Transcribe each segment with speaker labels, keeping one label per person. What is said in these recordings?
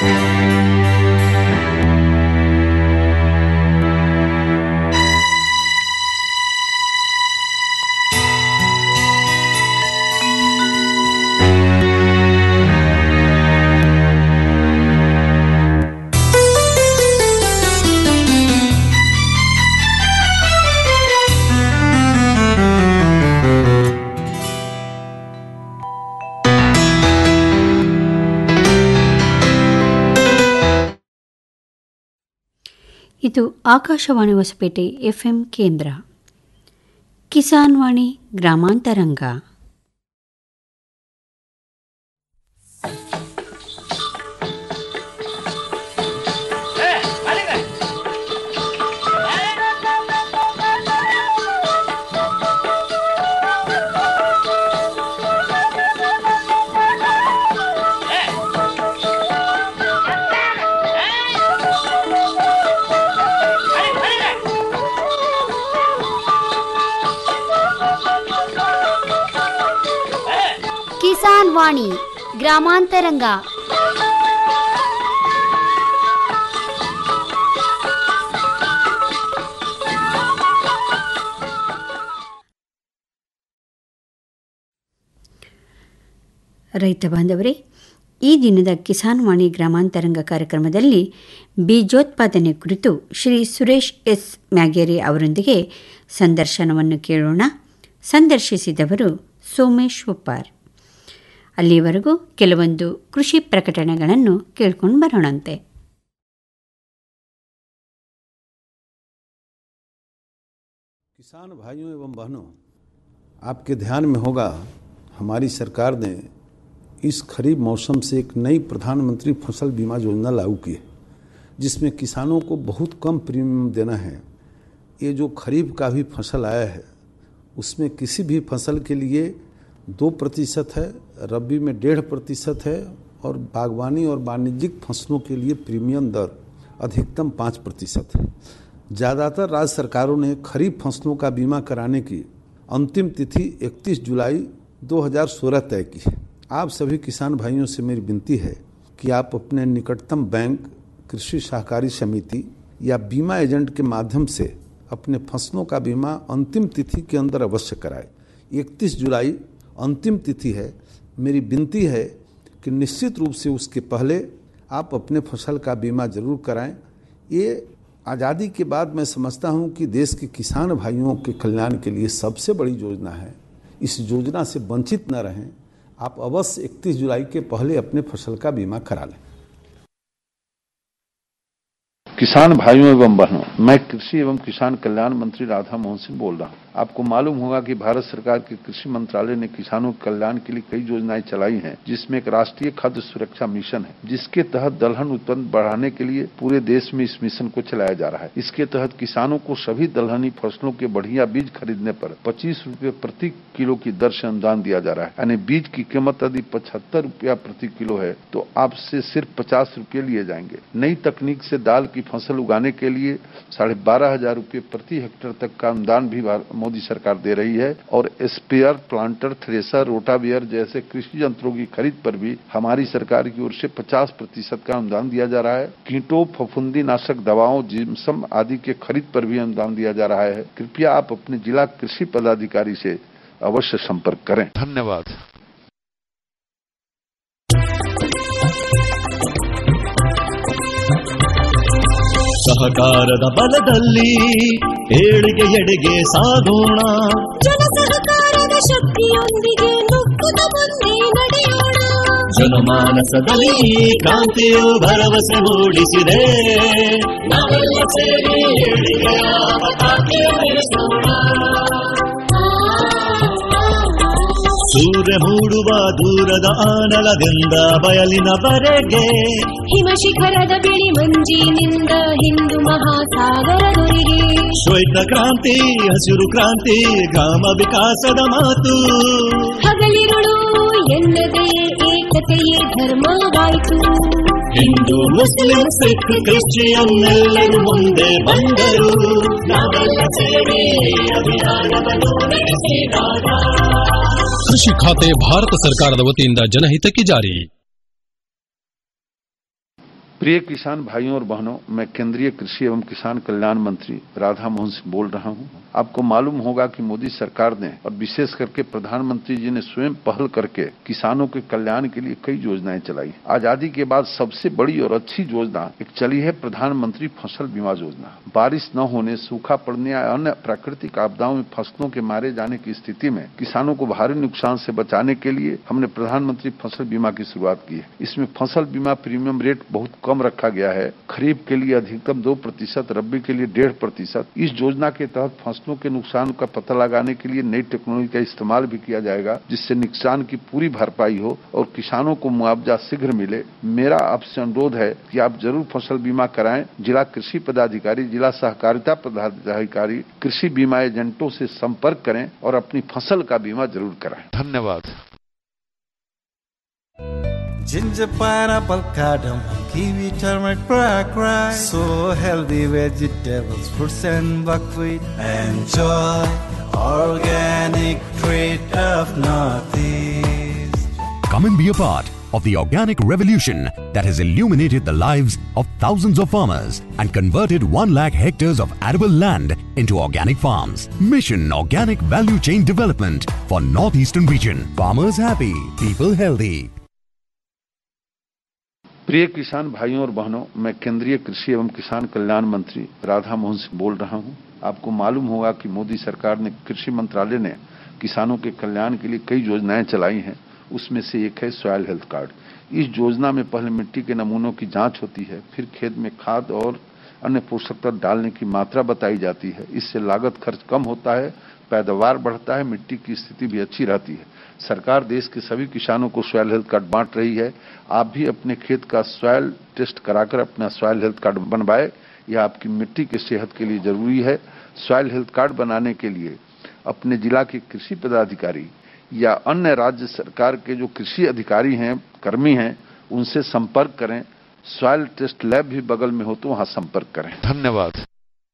Speaker 1: ಇದು ಆಕಾಶವಾಣಿ ಹೊಸಪೇಟೆ ಎಫ್ಎಂ ಕೇಂದ್ರ ಕಿಸಾನ್ ವಾಣಿ ಗ್ರಾಮಾಂತರಂಗ
Speaker 2: ಕಿಸಾನ್ ವಾಣಿ ಗ್ರಾಮಾಂತರಂಗ
Speaker 1: ರೈತ ಬಾಂಧವರೇ ಈ ದಿನದ ಕಿಸಾನ್ ವಾಣಿ ಗ್ರಾಮಾಂತರಂಗ ಕಾರ್ಯಕ್ರಮದಲ್ಲಿ ಬೀಜೋತ್ಪಾದನೆ ಕುರಿತು ಶ್ರೀ ಸುರೇಶ್ ಎಸ್ ಮ್ಯಾಗೇರಿ ಅವರೊಂದಿಗೆ ಸಂದರ್ಶನವನ್ನು ಕೇಳೋಣ ಸಂದರ್ಶಿಸಿದವರು ಸೋಮೇಶ್ ಉಪ್ಪಾರ್ ಅಲ್ಲಿವರೆಗೂ ಕೆಲವೊಂದು ಕೃಷಿ ಪ್ರಕಟಣೆಗಳನ್ನು ಕೇಳ್ಕೊಂಡು ಬರೋಣಂತೆ
Speaker 3: किसान भाइयों एवं बहनों आपके ध्यान में होगा हमारी सरकार ने इस खरीफ मौसम से एक नई प्रधानमंत्री फसल बीमा योजना लागू की है जिसमें किसानों को बहुत कम प्रीमियम देना है ये जो खरीफ का भी फसल आया है उसमें किसी भी फसल के लिए दो प्रतिशत है रबी में डेढ़ प्रतिशत है और बागवानी और वाणिज्यिक फसलों के लिए प्रीमियम दर अधिकतम पाँच प्रतिशत है ज़्यादातर राज्य सरकारों ने खरीफ फसलों का बीमा कराने की अंतिम तिथि 31 जुलाई 2016 तय की है आप सभी किसान भाइयों से मेरी विनती है कि आप अपने निकटतम बैंक कृषि सहकारी समिति या बीमा एजेंट के माध्यम से अपने फसलों का बीमा अंतिम तिथि के अंदर अवश्य कराएं 31 जुलाई अंतिम तिथि है मेरी विनती है कि निश्चित रूप से उसके पहले आप अपने फसल का बीमा जरूर कराएं ये आज़ादी के बाद मैं समझता हूँ कि देश के किसान भाइयों के कल्याण के लिए सबसे बड़ी योजना है इस योजना से वंचित न रहें आप अवश्य 31 जुलाई के पहले अपने फसल का बीमा करा लें
Speaker 4: किसान भाइयों एवं बहनों मैं कृषि एवं किसान कल्याण मंत्री राधा मोहन सिंह बोल रहा हूं आपको मालूम होगा कि भारत सरकार के कृषि मंत्रालय ने किसानों के कल्याण के लिए कई योजनाएं चलाई हैं जिसमें एक राष्ट्रीय खाद्य सुरक्षा मिशन है जिसके तहत दलहन उत्पन्न बढ़ाने के लिए पूरे देश में इस मिशन को चलाया जा रहा है इसके तहत किसानों को सभी दलहनी फसलों के बढ़िया बीज खरीदने पर पच्चीस रूपए प्रति किलो की दर से अनुदान दिया जा रहा है यानी बीज की कीमत यदि पचहत्तर रूपया प्रति किलो है तो आपसे सिर्फ पचास रूपये लिए जाएंगे नई तकनीक से दाल की फसल उगाने के लिए साढ़े बारह हजार रूपये प्रति हेक्टेयर तक का अनुदान भी मोदी सरकार दे रही है और स्पेयर प्लांटर थ्रेसर रोटावियर जैसे कृषि यंत्रों की खरीद पर भी हमारी सरकार की ओर से 50 प्रतिशत का अनुदान दिया जा रहा है कीटों फफूंदी नाशक दवाओं जिम्सम आदि के खरीद पर भी अनुदान दिया जा रहा है कृपया आप अपने जिला कृषि पदाधिकारी से अवश्य संपर्क करें धन्यवाद
Speaker 5: ಸಹಕಾರದ ಬಲದಲ್ಲಿ ಏಳಿಗೆ ಎಡೆಗೆ ಸಾಗೋಣ
Speaker 6: ಜನ ಸಹಕಾರದ ಶಕ್ತಿಯೊಂದಿಗೆ ನುಗ್ಗುತ್ತ ಮುಂದೆ ನಡೆಯೋಣ
Speaker 5: ಜನಮಾನಸದಲ್ಲಿ ಈ ಕ್ರಾಂತಿಯು ಭರವಸೆ ಮೂಡಿಸಿದೆ ನಾವೆಲ್ಲ ಸೇರಿ ಏಳಿಗೆಯ ಪತಾಕೆ ಬೆಳೆಸೋಣ ಸೂರ್ಯ ಮೂಡುವ ದೂರದ ಆನಲದಿಂದ ಬಯಲಿನವರೆಗೆ
Speaker 6: ಹಿಮ ಶಿಖರದ ಬಿಳಿ ಮಂಜಿನಿಂದ ಹಿಂದೂ ಮಹಾಸಾಗರದೊರೆಗೆ
Speaker 5: ಶ್ವೇತ ಕ್ರಾಂತಿ ಹಸಿರು ಕ್ರಾಂತಿ ಗ್ರಾಮ ವಿಕಾಸದ ಮಾತು
Speaker 6: ಹಗಲಿರುಳು ಎನ್ನದೇ ಏಕತೆಯೇ ಧರ್ಮವಾಯಿತು
Speaker 5: ಹಿಂದೂ ಮುಸ್ಲಿಂ ಸಿಖ್ ಕ್ರಿಶ್ಚಿಯನ್ ಎಲ್ಲರೂ ಮುಂದೆ ಬಂದರು ನಾವೆಲ್ಲ ಸೇರಿ ಅಭಿಯಾನವನ್ನು ನಡೆಸಿದಾಗ
Speaker 7: ಕೃಷಿ ಖಾತೆ ಭಾರತ ಸರ್ಕಾರದ ವತಿಯಿಂದ ಜನಹಿತಕ್ಕೆ ಜಾರಿ
Speaker 4: प्रिय किसान भाइयों और बहनों मैं केंद्रीय कृषि एवं किसान कल्याण मंत्री राधा मोहन सिंह बोल रहा हूं आपको मालूम होगा कि मोदी सरकार ने और विशेष करके प्रधानमंत्री जी ने स्वयं पहल करके किसानों के कल्याण के लिए कई योजनाएं चलाई आजादी के बाद सबसे बड़ी और अच्छी योजना एक चली है प्रधानमंत्री फसल बीमा योजना बारिश न होने सूखा पड़ने या अन्य प्राकृतिक आपदाओं में फसलों के मारे जाने की स्थिति में किसानों को भारी नुकसान से बचाने के लिए हमने प्रधानमंत्री फसल बीमा की शुरुआत की है इसमें फसल बीमा प्रीमियम रेट बहुत कम रखा गया है खरीफ के लिए अधिकतम दो प्रतिशत रबी के लिए डेढ़ प्रतिशत इस योजना के तहत फसलों के नुकसान का पता लगाने के लिए नई टेक्नोलॉजी का इस्तेमाल भी किया जाएगा जिससे नुकसान की पूरी भरपाई हो और किसानों को मुआवजा शीघ्र मिले मेरा आपसे अनुरोध है कि आप जरूर फसल बीमा कराएं जिला कृषि पदाधिकारी जिला सहकारिता पदाधिकारी कृषि बीमा एजेंटों से संपर्क करें और अपनी फसल का बीमा जरूर कराएं धन्यवाद
Speaker 7: Ginger, pineapple, cardamom, kiwi, turmeric, black rice. So healthy vegetables, fruits and buckwheat. Enjoy organic treat of Northeast.
Speaker 8: Come and be a part of the organic revolution that has illuminated the lives of thousands of farmers and converted 1 lakh hectares of arable land into organic farms. Mission Organic Value Chain Development for Northeastern Region. Farmers happy, people healthy.
Speaker 4: प्रिय किसान भाइयों और बहनों मैं केंद्रीय कृषि एवं किसान कल्याण मंत्री राधा मोहन सिंह बोल रहा हूं आपको मालूम होगा कि मोदी सरकार ने कृषि मंत्रालय ने किसानों के कल्याण के लिए कई योजनाएं चलाई हैं उसमें से एक है सॉयल हेल्थ कार्ड इस योजना में पहले मिट्टी के नमूनों की जांच होती है फिर खेत में खाद और अन्य पोषक तत्व डालने की मात्रा बताई जाती है इससे लागत खर्च कम होता है पैदावार बढ़ता है मिट्टी की स्थिति भी अच्छी रहती है सरकार देश के सभी किसानों को सॉयल हेल्थ कार्ड बांट रही है आप भी अपने खेत का सॉयल टेस्ट कराकर अपना सॉयल हेल्थ कार्ड बनवाए यह आपकी मिट्टी की सेहत के लिए जरूरी है सॉयल हेल्थ कार्ड बनाने के लिए अपने जिला के कृषि पदाधिकारी या अन्य राज्य सरकार के जो कृषि अधिकारी हैं कर्मी हैं उनसे संपर्क करें सॉयल टेस्ट लैब भी बगल में हो तो वहां संपर्क करें धन्यवाद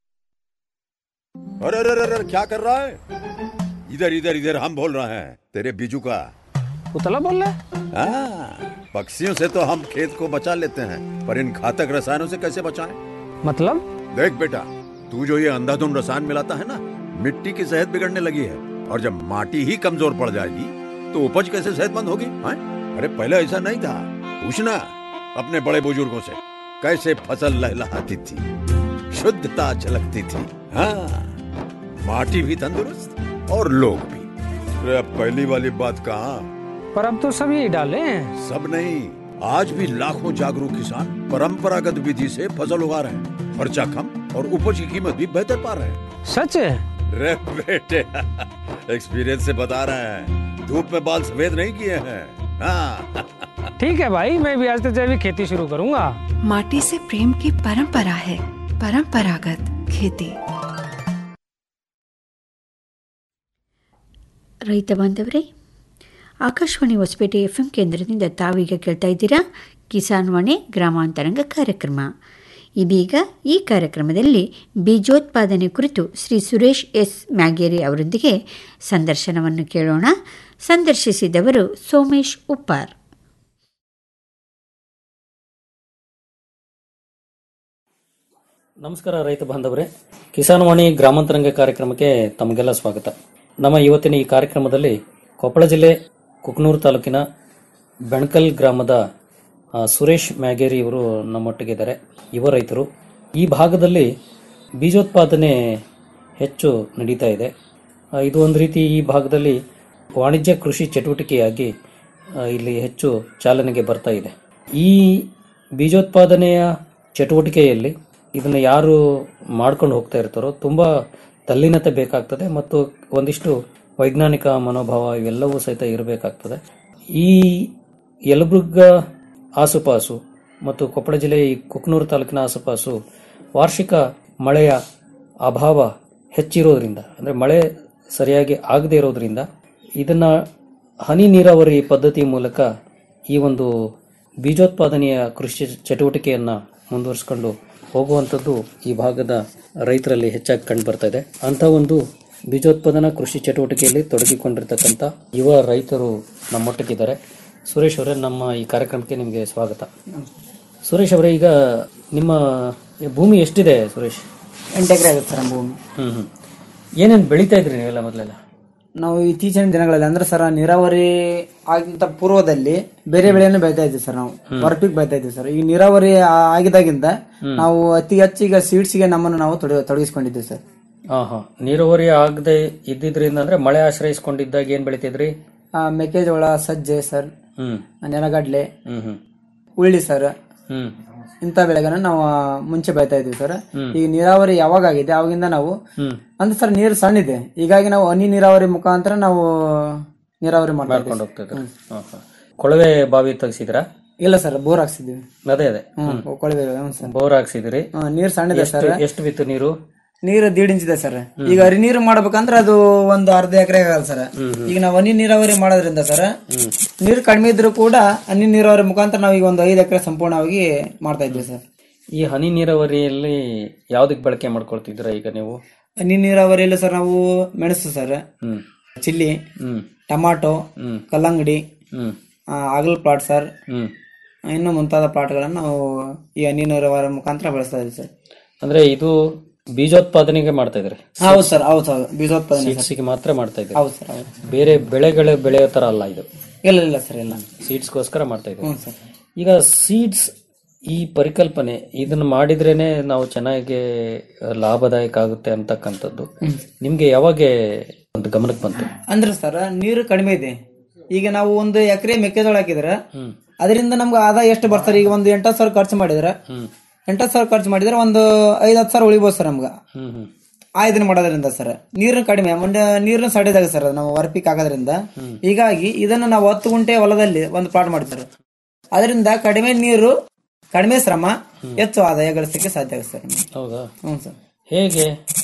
Speaker 9: अरे अरे अरे अरे, क्या कर रहा है इधर इधर इधर हम बोल रहे हैं तेरे बीजू का
Speaker 10: उतला बोल रहा है
Speaker 9: हाँ, पक्षियों से तो हम खेत को बचा लेते हैं पर इन घातक रसायनों से कैसे बचाएं?
Speaker 10: मतलब
Speaker 9: देख बेटा तू जो ये अंधाधुंध रसायन मिलाता है ना मिट्टी की सेहत बिगड़ने लगी है और जब माटी ही कमजोर पड़ जाएगी तो उपज कैसे सेहतमंद होगी हाँ? अरे पहले ऐसा नहीं था पूछना अपने बड़े बुजुर्गों से कैसे फसल लहलहाती थी शुद्धता झलकती थी हाँ माटी भी तंदुरुस्त और लोग भी अरे अब पहली वाली बात कहाँ
Speaker 10: पर अब तो सभी डाले हैं
Speaker 9: सब नहीं आज भी लाखों जागरूक किसान परंपरागत विधि से फसल उगा रहे हैं खर्चा कम और उपज की कीमत भी बेहतर पा रहे हैं
Speaker 10: सच है
Speaker 9: रे बेटे एक्सपीरियंस से बता रहे हैं धूप में बाल सफेद नहीं किए हैं हाँ
Speaker 10: ठीक है भाई मैं भी आज से जैविक खेती शुरू करूंगा
Speaker 11: माटी से प्रेम की परंपरा है परंपरागत खेती
Speaker 1: ರೈತ ಬಾಂಧವರೇ ಆಕಾಶವಾಣಿ ಹೊಸಪೇಟೆ ಎಫ್ ಎಂ ಕೇಂದ್ರದಿಂದ ತಾವೀಗ ಕೇಳ್ತಾ ಇದ್ದೀರಾ ಕಿಸಾನ್ ವಾಣಿ ಗ್ರಾಮಾಂತರಂಗ ಕಾರ್ಯಕ್ರಮ ಇದೀಗ ಈ ಕಾರ್ಯಕ್ರಮದಲ್ಲಿ ಬೀಜೋತ್ಪಾದನೆ ಕುರಿತು ಶ್ರೀ ಸುರೇಶ್ ಎಸ್ ಮ್ಯಾಗೇರಿ ಅವರೊಂದಿಗೆ ಸಂದರ್ಶನವನ್ನು ಕೇಳೋಣ ಸಂದರ್ಶಿಸಿದವರು ಸೋಮೇಶ್ ಉಪ್ಪಾರ್
Speaker 12: ನಮಸ್ಕಾರ ರೈತ ಬಾಂಧವರೇ ಕಿಸಾನ್ ವಾಣಿ ಗ್ರಾಮಾಂತರಂಗ ಕಾರ್ಯಕ್ರಮಕ್ಕೆ ತಮಗೆಲ್ಲ ಸ್ವಾಗತ ನಮ್ಮ ಇವತ್ತಿನ ಈ ಕಾರ್ಯಕ್ರಮದಲ್ಲಿ ಕೊಪ್ಪಳ ಜಿಲ್ಲೆ ಕುಕ್ನೂರು ತಾಲೂಕಿನ ಬೆಣಕಲ್ ಗ್ರಾಮದ ಆ, ಸುರೇಶ್ ಮ್ಯಾಗೇರಿ ಇವರು ನಮ್ಮೊಟ್ಟಿಗಿದ್ದಾರೆ ಯುವ ರೈತರು ಈ ಭಾಗದಲ್ಲಿ ಬೀಜೋತ್ಪಾದನೆ ಹೆಚ್ಚು ನಡೀತಾ ಇದೆ ಆ, ಇದು ಒಂದು ರೀತಿ ಈ ಭಾಗದಲ್ಲಿ ವಾಣಿಜ್ಯ ಕೃಷಿ ಚಟುವಟಿಕೆಯಾಗಿ ಆ, ಇಲ್ಲಿ ಹೆಚ್ಚು ಚಾಲನೆಗೆ ಬರ್ತಾ ಇದೆ ಈ ಬೀಜೋತ್ಪಾದನೆಯ ಚಟುವಟಿಕೆಯಲ್ಲಿ ಇದನ್ನ ಯಾರು ಮಾಡ್ಕೊಂಡು ಹೋಗ್ತಾ ಇರ್ತಾರೋ ತುಂಬಾ ತಲ್ಲೀನತೆ ಬೇಕಾಗ್ತದೆ ಮತ್ತು ಒಂದಿಷ್ಟು ವೈಜ್ಞಾನಿಕ ಮನೋಭಾವ ಇವೆಲ್ಲವೂ ಸಹಿತ ಇರಬೇಕಾಗ್ತದೆ ಈ ಯಲಬುರ್ಗ ಆಸುಪಾಸು ಮತ್ತು ಕೊಪ್ಪಳ ಜಿಲ್ಲೆ ಈ ಕುಕ್ನೂರು ತಾಲೂಕಿನ ಆಸುಪಾಸು ವಾರ್ಷಿಕ ಮಳೆಯ ಅಭಾವ ಹೆಚ್ಚಿರೋದ್ರಿಂದ ಅಂದರೆ ಮಳೆ ಸರಿಯಾಗಿ ಆಗದೇ ಇರೋದ್ರಿಂದ ಇದನ್ನ ಹನಿ ನೀರಾವರಿ ಪದ್ಧತಿ ಮೂಲಕ ಈ ಒಂದು ಬೀಜೋತ್ಪಾದನೆಯ ಕೃಷಿ ಚಟುವಟಿಕೆಯನ್ನ ಮುಂದುವರಿಸಿಕೊಂಡು ಹೋಗುವಂಥದ್ದು ಈ ಭಾಗದ ರೈತರಲ್ಲಿ ಹೆಚ್ಚಾಗಿ ಕಂಡು ಬರ್ತಾ ಇದೆ ಅಂತ ಒಂದು ಬೀಜೋತ್ಪಾದನಾ ಕೃಷಿ ಚಟುವಟಿಕೆಯಲ್ಲಿ ತೊಡಗಿಕೊಂಡಿರ್ತಕ್ಕಂಥ ಯುವ ರೈತರು ನಮ್ಮೊಟ್ಟಿಗಿದ್ದಾರೆ ಸುರೇಶ್ ಅವರೇ ನಮ್ಮ ಈ ಕಾರ್ಯಕ್ರಮಕ್ಕೆ ನಿಮಗೆ ಸ್ವಾಗತ ಸುರೇಶ್ ಅವರೇ ಈಗ ನಿಮ್ಮ ಭೂಮಿ ಎಷ್ಟಿದೆ ಸುರೇಶ್
Speaker 13: ಎಂಟು ಎಕರೆ ಆಗುತ್ತೆ ಸರ್ ನಮ್ಮ ಭೂಮಿ
Speaker 12: ಹ್ಮ್ ಹ್ಮ್ ಏನೇನು ಬೆಳಿತಾ ಇದ್ರಿ ನೀವೆಲ್ಲ ಮೊದಲೆಲ್ಲ
Speaker 13: ನಾವು ಇತ್ತೀಚಿನ ದಿನಗಳಲ್ಲಿ ಅಂದ್ರೆ ಸರ್ ನೀರಾವರಿ ಆಗಿಂತ ಪೂರ್ವದಲ್ಲಿ ಬೇರೆ ಬೆಳೆಯನ್ನು ಬೆಳಿತಾ ಇದ್ವಿ ಸರ್ ನಾವು ವರ್ಪಿಕ್ ಬೆಳಿತಾ ಇದ್ವಿ ಸರ್ ಈ ನೀರಾವರಿ ಆ- ಆಗಿದಾಗಿಂದ ನಾವು ಅತಿ ಹೆಚ್ಚು ಈಗ ಸೀಡ್ಸ್ಗೆ ನಮ್ಮನ್ನು ನಾವು ತೊಡಗಿ ತೊಡಗಿಸ್ಕೊಂಡಿದ್ವಿ ಸರ್
Speaker 12: ಹಾ ಹಾ ನೀರಾವರಿ ಆಗದೆ ಇದ್ದಿದ್ರಿಂದ ಅಂದ್ರೆ ಮಳೆ ಆಶ್ರಯಿಸ್ಕೊಂಡಿದ್ದಾಗ ಏನ್ ಬೆಳಿತಿದ್ರಿ
Speaker 13: ಆ, ಮೆಕ್ಕೆಜೋಳ ಸಜ್ಜೆ ಸರ್
Speaker 12: ಹ್ಮ್
Speaker 13: ನೆಲಗಡ್ಲೆ
Speaker 12: ಹ್ಮ್ ಹ್ಮ್
Speaker 13: ಉಳ್ಳಿ ಸರ್
Speaker 12: ಹ್ಮ್
Speaker 13: ಇಂಥ ಬೆಳೆಗಳನ್ನ ನಾವು ಆ, ಮುಂಚೆ ಬೆಳಿತಾ ಇದ್ವಿ ಸರ್
Speaker 12: ಹ್ಮ್.
Speaker 13: ಈಗ ನೀರಾವರಿ ಯಾವಾಗ ಆಗಿದೆ ಅವಾಗಿಂದ ನಾವು
Speaker 12: ಹ್ಮ್
Speaker 13: ಅಂದ್ರೆ ಸರ್ ನೀರು ಸಣ್ಣ ಇದೆ ಹೀಗಾಗಿ ನಾವು ಹನಿ ನೀರಾವರಿ ಮುಖಾಂತರ ನಾವು ನೀರಾವರಿ ಮಾಡ್ತಾ ಇದ್ದೀವಿ
Speaker 12: ಮಾಡ್ಕೊಂಡು ಹೋಗ್ತಾ ಇದ್ರಿ ಹಾ, ಹಾ. ಕೊಳವೆ ಬಾವಿ ತೆಗ್ಸಿದ್ರಾ
Speaker 13: ಇಲ್ಲ ಸರ್ ಬೋರ್ ಹಾಕ್ಸಿದ್ವಿ
Speaker 12: ಅದೇ ಅದೇ
Speaker 13: ಹ್ಮ್ ಕೊಳವೆ ಹ್ಞೂ ಸರ್
Speaker 12: ಬೋರ್ ಹಾಕ್ಸಿದ್ರಿ
Speaker 13: ಹ್ಮ್, ನೀರ್ ಸಣ್ಣದೆ
Speaker 12: ಎಷ್ಟು-
Speaker 13: ಸರ್
Speaker 12: ಎಷ್ಟು ಬಿತ್ತು ನೀರು
Speaker 13: ನೀರು ದೀಡ್ ಇಂಚ್ ಇದೆ ಸರ್ ಈಗ ಹರಿ ನೀರು ಮಾಡ್ಬೇಕಂದ್ರೆ ಅದು ಒಂದು ಅರ್ಧ ಎಕರೆ ಆಗಲ್ಲ ಸರ್ ಈಗ ನಾವು ಹನಿ ನೀರಾವರಿ ಮಾಡೋದ್ರಿಂದ ಸರ್ ನೀರು ಕಡಿಮೆ ಇದ್ರೂ ಕೂಡ ಹನಿ ನೀರಾವರಿ ಮುಖಾಂತರ ನಾವು ಈಗ ಒಂದು ಐದು ಎಕರೆ ಸಂಪೂರ್ಣವಾಗಿ ಮಾಡ್ತಾ ಇದ್ವಿ ಸರ್
Speaker 12: ಈ ಹನಿ ನೀರಾವರಿಯಲ್ಲಿ ಯಾವ್ದಕ್ ಬಳಕೆ ಮಾಡ್ಕೊಳ್ತಿದ್ರ ಈಗ ನೀವು
Speaker 13: ಹನಿ ನೀರಾವರಿಯಲ್ಲಿ ಸರ್ ನಾವು ಮೆಣಸು ಸರ್
Speaker 12: ಹ್ಮ್
Speaker 13: ಚಿಲ್ಲಿ
Speaker 12: ಹ್ಮ್
Speaker 13: ಟಮಾಟೊ
Speaker 12: ಹ್ಮ್
Speaker 13: ಕಲ್ಲಂಗಡಿ
Speaker 12: ಹ್ಮ್
Speaker 13: ಆ, ಆಗಲ್ ಪ್ಲಾಟ್ ಸರ್
Speaker 12: ಹ್ಮ್
Speaker 13: ಇನ್ನು ಮುಂತಾದ ಪ್ಲಾಟ್ಗಳನ್ನು ನಾವು ಈ ಹನಿ ನೀರಾವರಿ ಮುಖಾಂತರ ಬೆಳೆಸ್ತಾ ಇದ್ದೀವಿ ಸರ್
Speaker 12: ಅಂದ್ರೆ ಇದು ಬೀಜೋತ್ಪಾದನೆಗೆ ಮಾಡ್ತಾ ಇದ್ರಿ
Speaker 13: ಹೌದು ಸರ್ ಹೌದು ಸರ್ ಬೀಜೋತ್ಪಾದನೆ ಸರ್
Speaker 12: ಸೀಡ್ಸ್ಗೆ ಮಾತ್ರ ಮಾಡ್ತಾ ಇದ್ರಿ
Speaker 13: ಹೌದು ಸರ್ ಹೌದು
Speaker 12: ಬೇರೆ ಬೆಳೆಗಳು ಬೆಳೆಯೋ ತರ ಅಲ್ಲ ಇದು
Speaker 13: ಇಲ್ಲ ಇಲ್ಲ ಸರ್ ಇಲ್ಲ
Speaker 12: ಸೀಡ್ಸ್ಗೋಸ್ಕರ ಮಾಡ್ತಾ ಇದ್ರಿ
Speaker 13: ಹ್ಞೂ ಸರ್
Speaker 12: ಈಗ ಸೀಡ್ಸ್ ಈ ಪರಿಕಲ್ಪನೆ ಇದನ್ನ ಮಾಡಿದ್ರೇನೆ ನಾವು ಚೆನ್ನಾಗಿ ಲಾಭದಾಯಕ ಆಗುತ್ತೆ ಅಂತಕ್ಕಂಥದ್ದು ನಿಮ್ಗೆ ಯಾವಾಗ ಒಂದು ಗಮನಕ್ಕೆ ಬಂತು
Speaker 13: ಅಂದ್ರೆ ಸರ್ ನೀರು ಕಡಿಮೆ ಇದೆ ಈಗ ನಾವು ಒಂದು ಎಕರೆ ಮೆಕ್ಕೆಜೋಳ ಹಾಕಿದ್ರೆ
Speaker 12: ಹ್ಮ್
Speaker 13: ಅದರಿಂದ ನಮ್ಗೆ ಆದಾಯ ಎಷ್ಟು ಬರ್ತಾರೆ ಈಗ ಒಂದು ಎಂಟತ್ತು ಸಾವಿರ ಖರ್ಚು ಮಾಡಿದ್ರೆ
Speaker 12: ಹ್ಮ್
Speaker 13: ಎಂಟತ್ತು ಸಾವಿರ ಖರ್ಚು ಮಾಡಿದ್ರೆ ಒಂದು ಐದು ಹತ್ತು ಸಾವಿರ ಉಳಿಬೋದು ಸರ್ ನಮ್ಗೆ
Speaker 12: ಹ್ಮ್ ಹ್ಮ್
Speaker 13: ಆ ಇದನ್ನ ಮಾಡೋದ್ರಿಂದ ಸರ್ ನೀರಿನ ಕಡಿಮೆ ಮುಂದೆ ನೀರಿನ ಸಡಿದಾಗ ಸರ್ ನಾವು ವರ್ಪಿಕ್ ಆಗೋದ್ರಿಂದ ಹೀಗಾಗಿ ಇದನ್ನ ನಾವು ಹತ್ತು ಗುಂಟೆ ಹೊಲದಲ್ಲಿ ಒಂದು ಪ್ಲಾಟ್ ಮಾಡ್ತಾರೆ ಅದರಿಂದ ಕಡಿಮೆ ನೀರು ಕಡಿಮೆ ಶ್ರಮ ಹೆಚ್ಚು ಆದಾಯ ಗಳಿಸಲಿಕ್ಕೆ ಸಾಧ್ಯ ಆಗುತ್ತೆ ಸರ್ ನಮ್ಗೆ.
Speaker 12: ಹೌದಾ
Speaker 13: ಹ್ಞೂ ಸರ್
Speaker 12: ಹೇಗೆ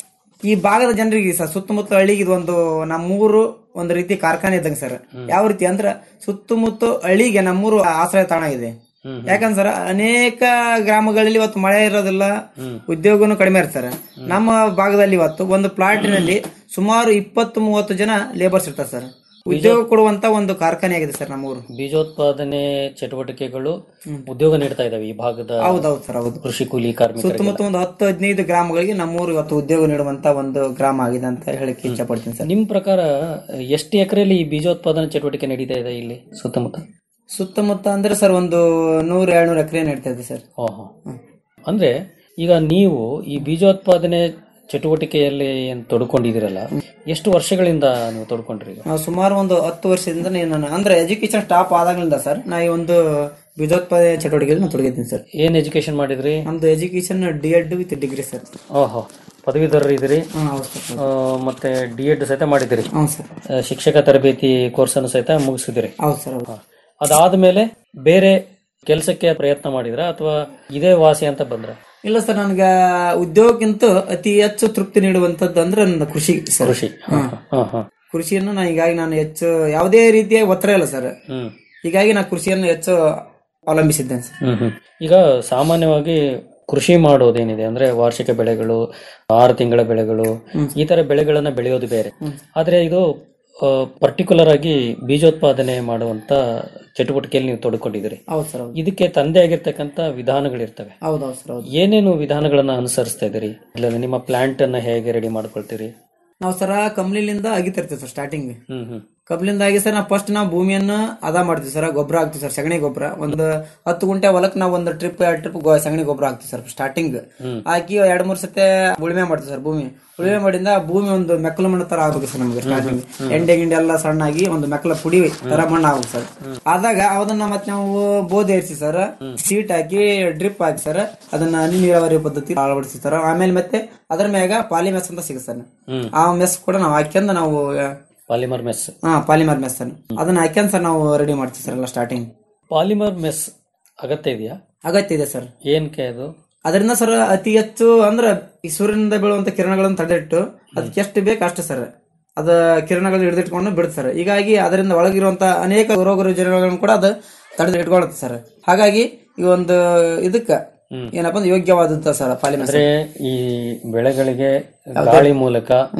Speaker 13: ಈ ಭಾಗದ ಜನರಿಗೆ ಸರ್ ಸುತ್ತಮುತ್ತ ಹಳ್ಳಿಗೆ ಇದು ಒಂದು ನಮ್ಮೂರು ಒಂದು ರೀತಿ ಕಾರ್ಖಾನೆ ಇದ್ದಂಗೆ ಸರ್ ಯಾವ ರೀತಿ ಅಂದ್ರೆ ಸುತ್ತಮುತ್ತ ಹಳ್ಳಿಗೆ ನಮ್ಮೂರು ಆಶ್ರಯ ತಾಣ ಇದೆ ಯಾಕಂದ್ರೆ ಸರ್ ಅನೇಕ ಗ್ರಾಮಗಳಲ್ಲಿ ಇವತ್ತು ಮಳೆ ಇರೋದಿಲ್ಲ ಉದ್ಯೋಗನು ಕಡಿಮೆ ಇರ್ತಾರೆ ನಮ್ಮ ಭಾಗದಲ್ಲಿ ಇವತ್ತು ಒಂದು ಪ್ಲಾಟಿನಲ್ಲಿ ಸುಮಾರು ಇಪ್ಪತ್ತು ಮೂವತ್ತು ಜನ ಲೇಬರ್ಸ್ ಇರ್ತಾರೆ ಸರ್ ಉದ್ಯೋಗ ಕೊಡುವಂತ ಒಂದು ಕಾರ್ಖಾನೆ ಆಗಿದೆ ಸರ್ ನಮ್ಮೂರು
Speaker 12: ಬೀಜೋತ್ಪಾದನೆ ಚಟುವಟಿಕೆಗಳು ಉದ್ಯೋಗ ನೀಡ್ತಾ ಇದಾವೆ ಈ ಭಾಗದ
Speaker 13: ಹೌದೌದು ಸರ್ ಹೌದು
Speaker 12: ಕೃಷಿ ಕೂಲಿ ಕಾರ್ಮಿಕರಿಗೆ
Speaker 13: ಸುತ್ತಮುತ್ತ ಒಂದು ಹತ್ತು ಹದಿನೈದು ಗ್ರಾಮಗಳಿಗೆ ನಮ್ಮೂರು ಇವತ್ತು ಉದ್ಯೋಗ ನೀಡುವಂತ ಒಂದು ಗ್ರಾಮ ಆಗಿದೆ ಅಂತ ಹೇಳಕ್ಕೆ ಇಚ್ಛೆ ಪಡ್ತೀನಿ ಸರ್
Speaker 12: ನಿಮ್ ಪ್ರಕಾರ ಎಷ್ಟು ಎಕರೆಯಲ್ಲಿ ಈ ಬೀಜೋತ್ಪಾದನೆ ಚಟುವಟಿಕೆ ನಡೀತಾ ಇದೆ ಇಲ್ಲಿ ಸುತ್ತಮುತ್ತ
Speaker 13: ಸುತ್ತಮುತ್ತ ಅಂದ್ರೆ ಸರ್ ಒಂದು ನೂರ ಎರಡ್ನೂರು ಎಕರೆ ನಡೀತಾ ಇದೆ ಸರ್
Speaker 12: ಓಹೋ ಅಂದ್ರೆ ಈಗ ನೀವು ಈ ಬೀಜೋತ್ಪಾದನೆ ಚಟುವಟಿಕೆಯಲ್ಲಿ ಏನ್ ತೊಡ್ಕೊಂಡಿದ್ದೀರಲ್ಲ ಎಷ್ಟು ವರ್ಷಗಳಿಂದ ನೀವು ತೊಡ್ಕೊಂಡ್ರಿ ಈಗ
Speaker 13: ನಾವು ಸುಮಾರು ಒಂದು ಹತ್ತು ವರ್ಷದಿಂದ ನಾನು ಅಂದ್ರೆ ಎಜುಕೇಶನ್ ಸ್ಟಾಪ್ ಆದಾಗಲಿಂದ ಸರ್ ನಾ ಈ ಒಂದು ಬೀಜೋತ್ಪಾದನೆ ಚಟುವಟಿಕೆಯಲ್ಲಿ ನಾನು ತೊಡಗಿದ್ದೀನಿ ಸರ್
Speaker 12: ಏನ್ ಎಜುಕೇಶನ್ ಮಾಡಿದ್ರಿ
Speaker 13: ನಮ್ದು education D Ed with degree sir
Speaker 12: ಓಹೋ ಪದವೀಧರರು ಇದ್ದೀರಿ
Speaker 13: ಹ್ಮ್ ಹೌದು ಸರ್
Speaker 12: ಆ, ಮತ್ತೆ ಡಿ ಎಡ್ ಸಹಿತ ಮಾಡಿದಿರಿ
Speaker 13: ಹೌದು ಸರ್
Speaker 12: ಆ, ಶಿಕ್ಷಕ ತರಬೇತಿ ಕೋರ್ಸ್ ಅನ್ನು ಸಹಿತ ಮುಗಿಸಿದಿರಿ
Speaker 13: ಹೌದು ಸರ್ ಹೌದು
Speaker 12: ಅದಾದ್ಮೇಲೆ ಬೇರೆ ಕೆಲಸಕ್ಕೆ ಪ್ರಯತ್ನ ಮಾಡಿದ್ರ ಅಥವಾ ಇದೇ ವಾಸಿ ಅಂತ ಬಂದ್ರ
Speaker 13: ಇಲ್ಲ ಸರ್ ನನಗೆ ಉದ್ಯೋಗಕ್ಕಿಂತ ಅತಿ ಹೆಚ್ಚು ತೃಪ್ತಿ ನೀಡುವಂತದ್ದು ಅಂದ್ರೆ ನನ್ನ ಕೃಷಿ ಸರ್
Speaker 12: ಕೃಷಿ ಹಾ, ಹಾ, ಹಾ.
Speaker 13: ಕೃಷಿಯನ್ನು ನಾನು ಹೀಗಾಗಿ ನಾನು ಹೆಚ್ಚು ಯಾವುದೇ ರೀತಿಯ ಒತ್ತಡ ಇಲ್ಲ ಸರ್
Speaker 12: ಹ್ಮ್
Speaker 13: ಹೀಗಾಗಿ ನಾನು ಕೃಷಿಯನ್ನು ಹೆಚ್ಚು ಅವಲಂಬಿಸಿದ್ದೇನೆ ಸರ್
Speaker 12: ಹ್ಮ್ ಹ್ಮ್. ಈಗ ಸಾಮಾನ್ಯವಾಗಿ ಕೃಷಿ ಮಾಡೋದೇನಿದೆ ಅಂದ್ರೆ ವಾರ್ಷಿಕ ಬೆಳೆಗಳು ಆರು ತಿಂಗಳ ಬೆಳೆಗಳು ಈ ತರ ಬೆಳೆಗಳನ್ನ ಬೆಳೆಯೋದು ಬೇರೆ ಆದ್ರೆ ಇದು ಪರ್ಟಿಕ್ಯುಲರ್ ಆಗಿ ಬೀಜೋತ್ಪಾದನೆ ಮಾಡುವಂತ ಚಟುವಟಿಕೆಯಲ್ಲಿ ನೀವು ತೊಡ್ಕೊಂಡಿದ್ದೀರಿ
Speaker 13: ಹೌದು ಸರ್ ಹೌದು
Speaker 12: ಇದಕ್ಕೆ ತಂದೆ ಆಗಿರ್ತಕ್ಕಂತ ವಿಧಾನಗಳಿರ್ತವೆ
Speaker 13: ಹೌದೌದು ಸರ್ ಹೌದು
Speaker 12: ಏನೇನು ವಿಧಾನಗಳನ್ನ ಅನುಸರಿಸ್ತಾ ಇದ್ದೀರಿ ಇಲ್ಲ ನಿಮ್ಮ ಪ್ಲಾಂಟ್ ಅನ್ನ ಹೇಗೆ ರೆಡಿ ಮಾಡ್ಕೊಳ್ತೀರಿ
Speaker 13: ನಾವು ಸರ ಕಂಪ್ನಿಲಿಂದ ಅಗಿತಿರ್ತೀವಿ ಸರ್ ಸ್ಟಾರ್ಟಿಂಗ್
Speaker 12: ಹ್ಮ್ ಹ್ಮ್
Speaker 13: ಕಬ್ಲಿಂದ ಆಗಿ ಸರ್ ನಾವು ಫಸ್ಟ್ ನಾವು ಭೂಮಿಯನ್ನ ಅದ ಮಾಡ್ತೀವಿ ಸರ್ ಗೊಬ್ಬರ ಹಾಕ್ತೀವಿ ಸರ್ ಸಗಣಿ ಗೊಬ್ಬರ ಒಂದು ಹತ್ತು ಗುಂಟೆ ಹೊಲಕ್ಕೆ ನಾವು ಒಂದು ಟ್ರಿಪ್ ಎರಡು ಟ್ರಿಪ್ ಸಗಣಿ ಗೊಬ್ಬರ ಹಾಕ್ತೀವಿ ಸರ್ ಸ್ಟಾರ್ಟಿಂಗ್ ಹಾಕಿ ಎರಡ್ ಮೂರ್ ಸತಿ ಉಳುಮೆ ಮಾಡ್ತೀವಿ ಸರ್ ಭೂಮಿ ಉಳುಮೆ ಮಾಡಿಂದ ಭೂಮಿ ಒಂದು ಮೆಕ್ಕಲು ಮಣ್ಣು ತರ ಆಗ್ಬೇಕು ಸರ್ ನಮಗೆ ಸ್ಟಾರ್ಟಿಂಗ್ ಎಂಡೆ ಗಿಂಡೆ ಎಲ್ಲ ಸಣ್ಣಾಗಿ ಒಂದು ಮೆಕ್ಕಲ ಪುಡಿ ತರ ಮಣ್ಣು ಆಗ್ಬೇಕು ಸರ್ ಆದಾಗ ಅದನ್ನ ಮತ್ತೆ ನಾವು ಬೋಧಿ ಏರಿಸಿ ಸರ್ ಸೀಟ್ ಹಾಕಿ ಡ್ರಿಪ್ ಹಾಕಿ ಸರ್ ಅದನ್ನ ಹನಿ ನೀರಾವರಿ ಪದ್ಧತಿ ಅಳವಡಿಸಿ ಸರ್ ಆಮೇಲೆ ಮತ್ತೆ ಅದ್ರ ಮ್ಯಾಗ ಪಾಲಿಮೆಸ್ ಅಂತ ಸಿಗುತ್ತೆ ಸರ್
Speaker 12: ಹ್ಮ್.
Speaker 13: ಆ ಮೆಸ್ ಕೂಡ ನಾವು ಹಾಕ್ಯಂದು ನಾವು
Speaker 12: ಪಾಲಿಮರ್ ಮೆಸ್
Speaker 13: ಹಾ ಪಾಲಿಮರ್ ಮೆಸ್ ಸರ್ ಅದನ್ನ ಹಾಕ್ಯಂದ್ ಸರ್ ನಾವು ರೆಡಿ ಮಾಡ್ತೀವಿ ಸರ್ ಎಲ್ಲ ಸ್ಟಾರ್ಟಿಂಗ್
Speaker 12: ಪಾಲಿಮರ್ ಮೆಸ್ ಅಗತ್ಯ ಇದೆಯಾ
Speaker 13: ಅಗತ್ಯ ಇದೆ ಸರ್
Speaker 12: ಏನ್ಕೆ ಅದು
Speaker 13: ಅದರಿಂದ ಸರ್ ಅತಿ ಹೆಚ್ಚು ಅಂದ್ರೆ ಈ ಸೂರ್ಯನಿಂದ ಬೀಳುವಂತ ಕಿರಣಗಳನ್ನು ತಡೆಯಿಟ್ಟು ಅದಕ್ಕೆ ಎಷ್ಟು ಬೇಕು ಅಷ್ಟು ಸರ್ ಅದ ಕಿರಣಗಳು ಹಿಡಿದಿಟ್ಕೊಂಡು ಬಿಡುತ್ತೆ ಸರ್ ಹೀಗಾಗಿ ಅದರಿಂದ ಒಳಗಿರುವಂತ ಅನೇಕ ರೋಗ ರುಜಿನಗಳನ್ನು ಕೂಡ ಅದು ತಡೆದು ಇಟ್ಕೊಳ್ಳುತ್ತೆ ಸರ್ ಹಾಗಾಗಿ ಈ ಒಂದು ಇದಕ್ಕ ಏನಪ್ಪಾ ಅಂದ್ರೆ ಯೋಗ್ಯವಾದಂತ ಸರ್ ಪಾಲಿಮರ್
Speaker 12: ಅಂದ್ರೆ ಈ ಬೆಳೆಗಳಿಗೆ ಗಾಳಿ ಮೂಲಕ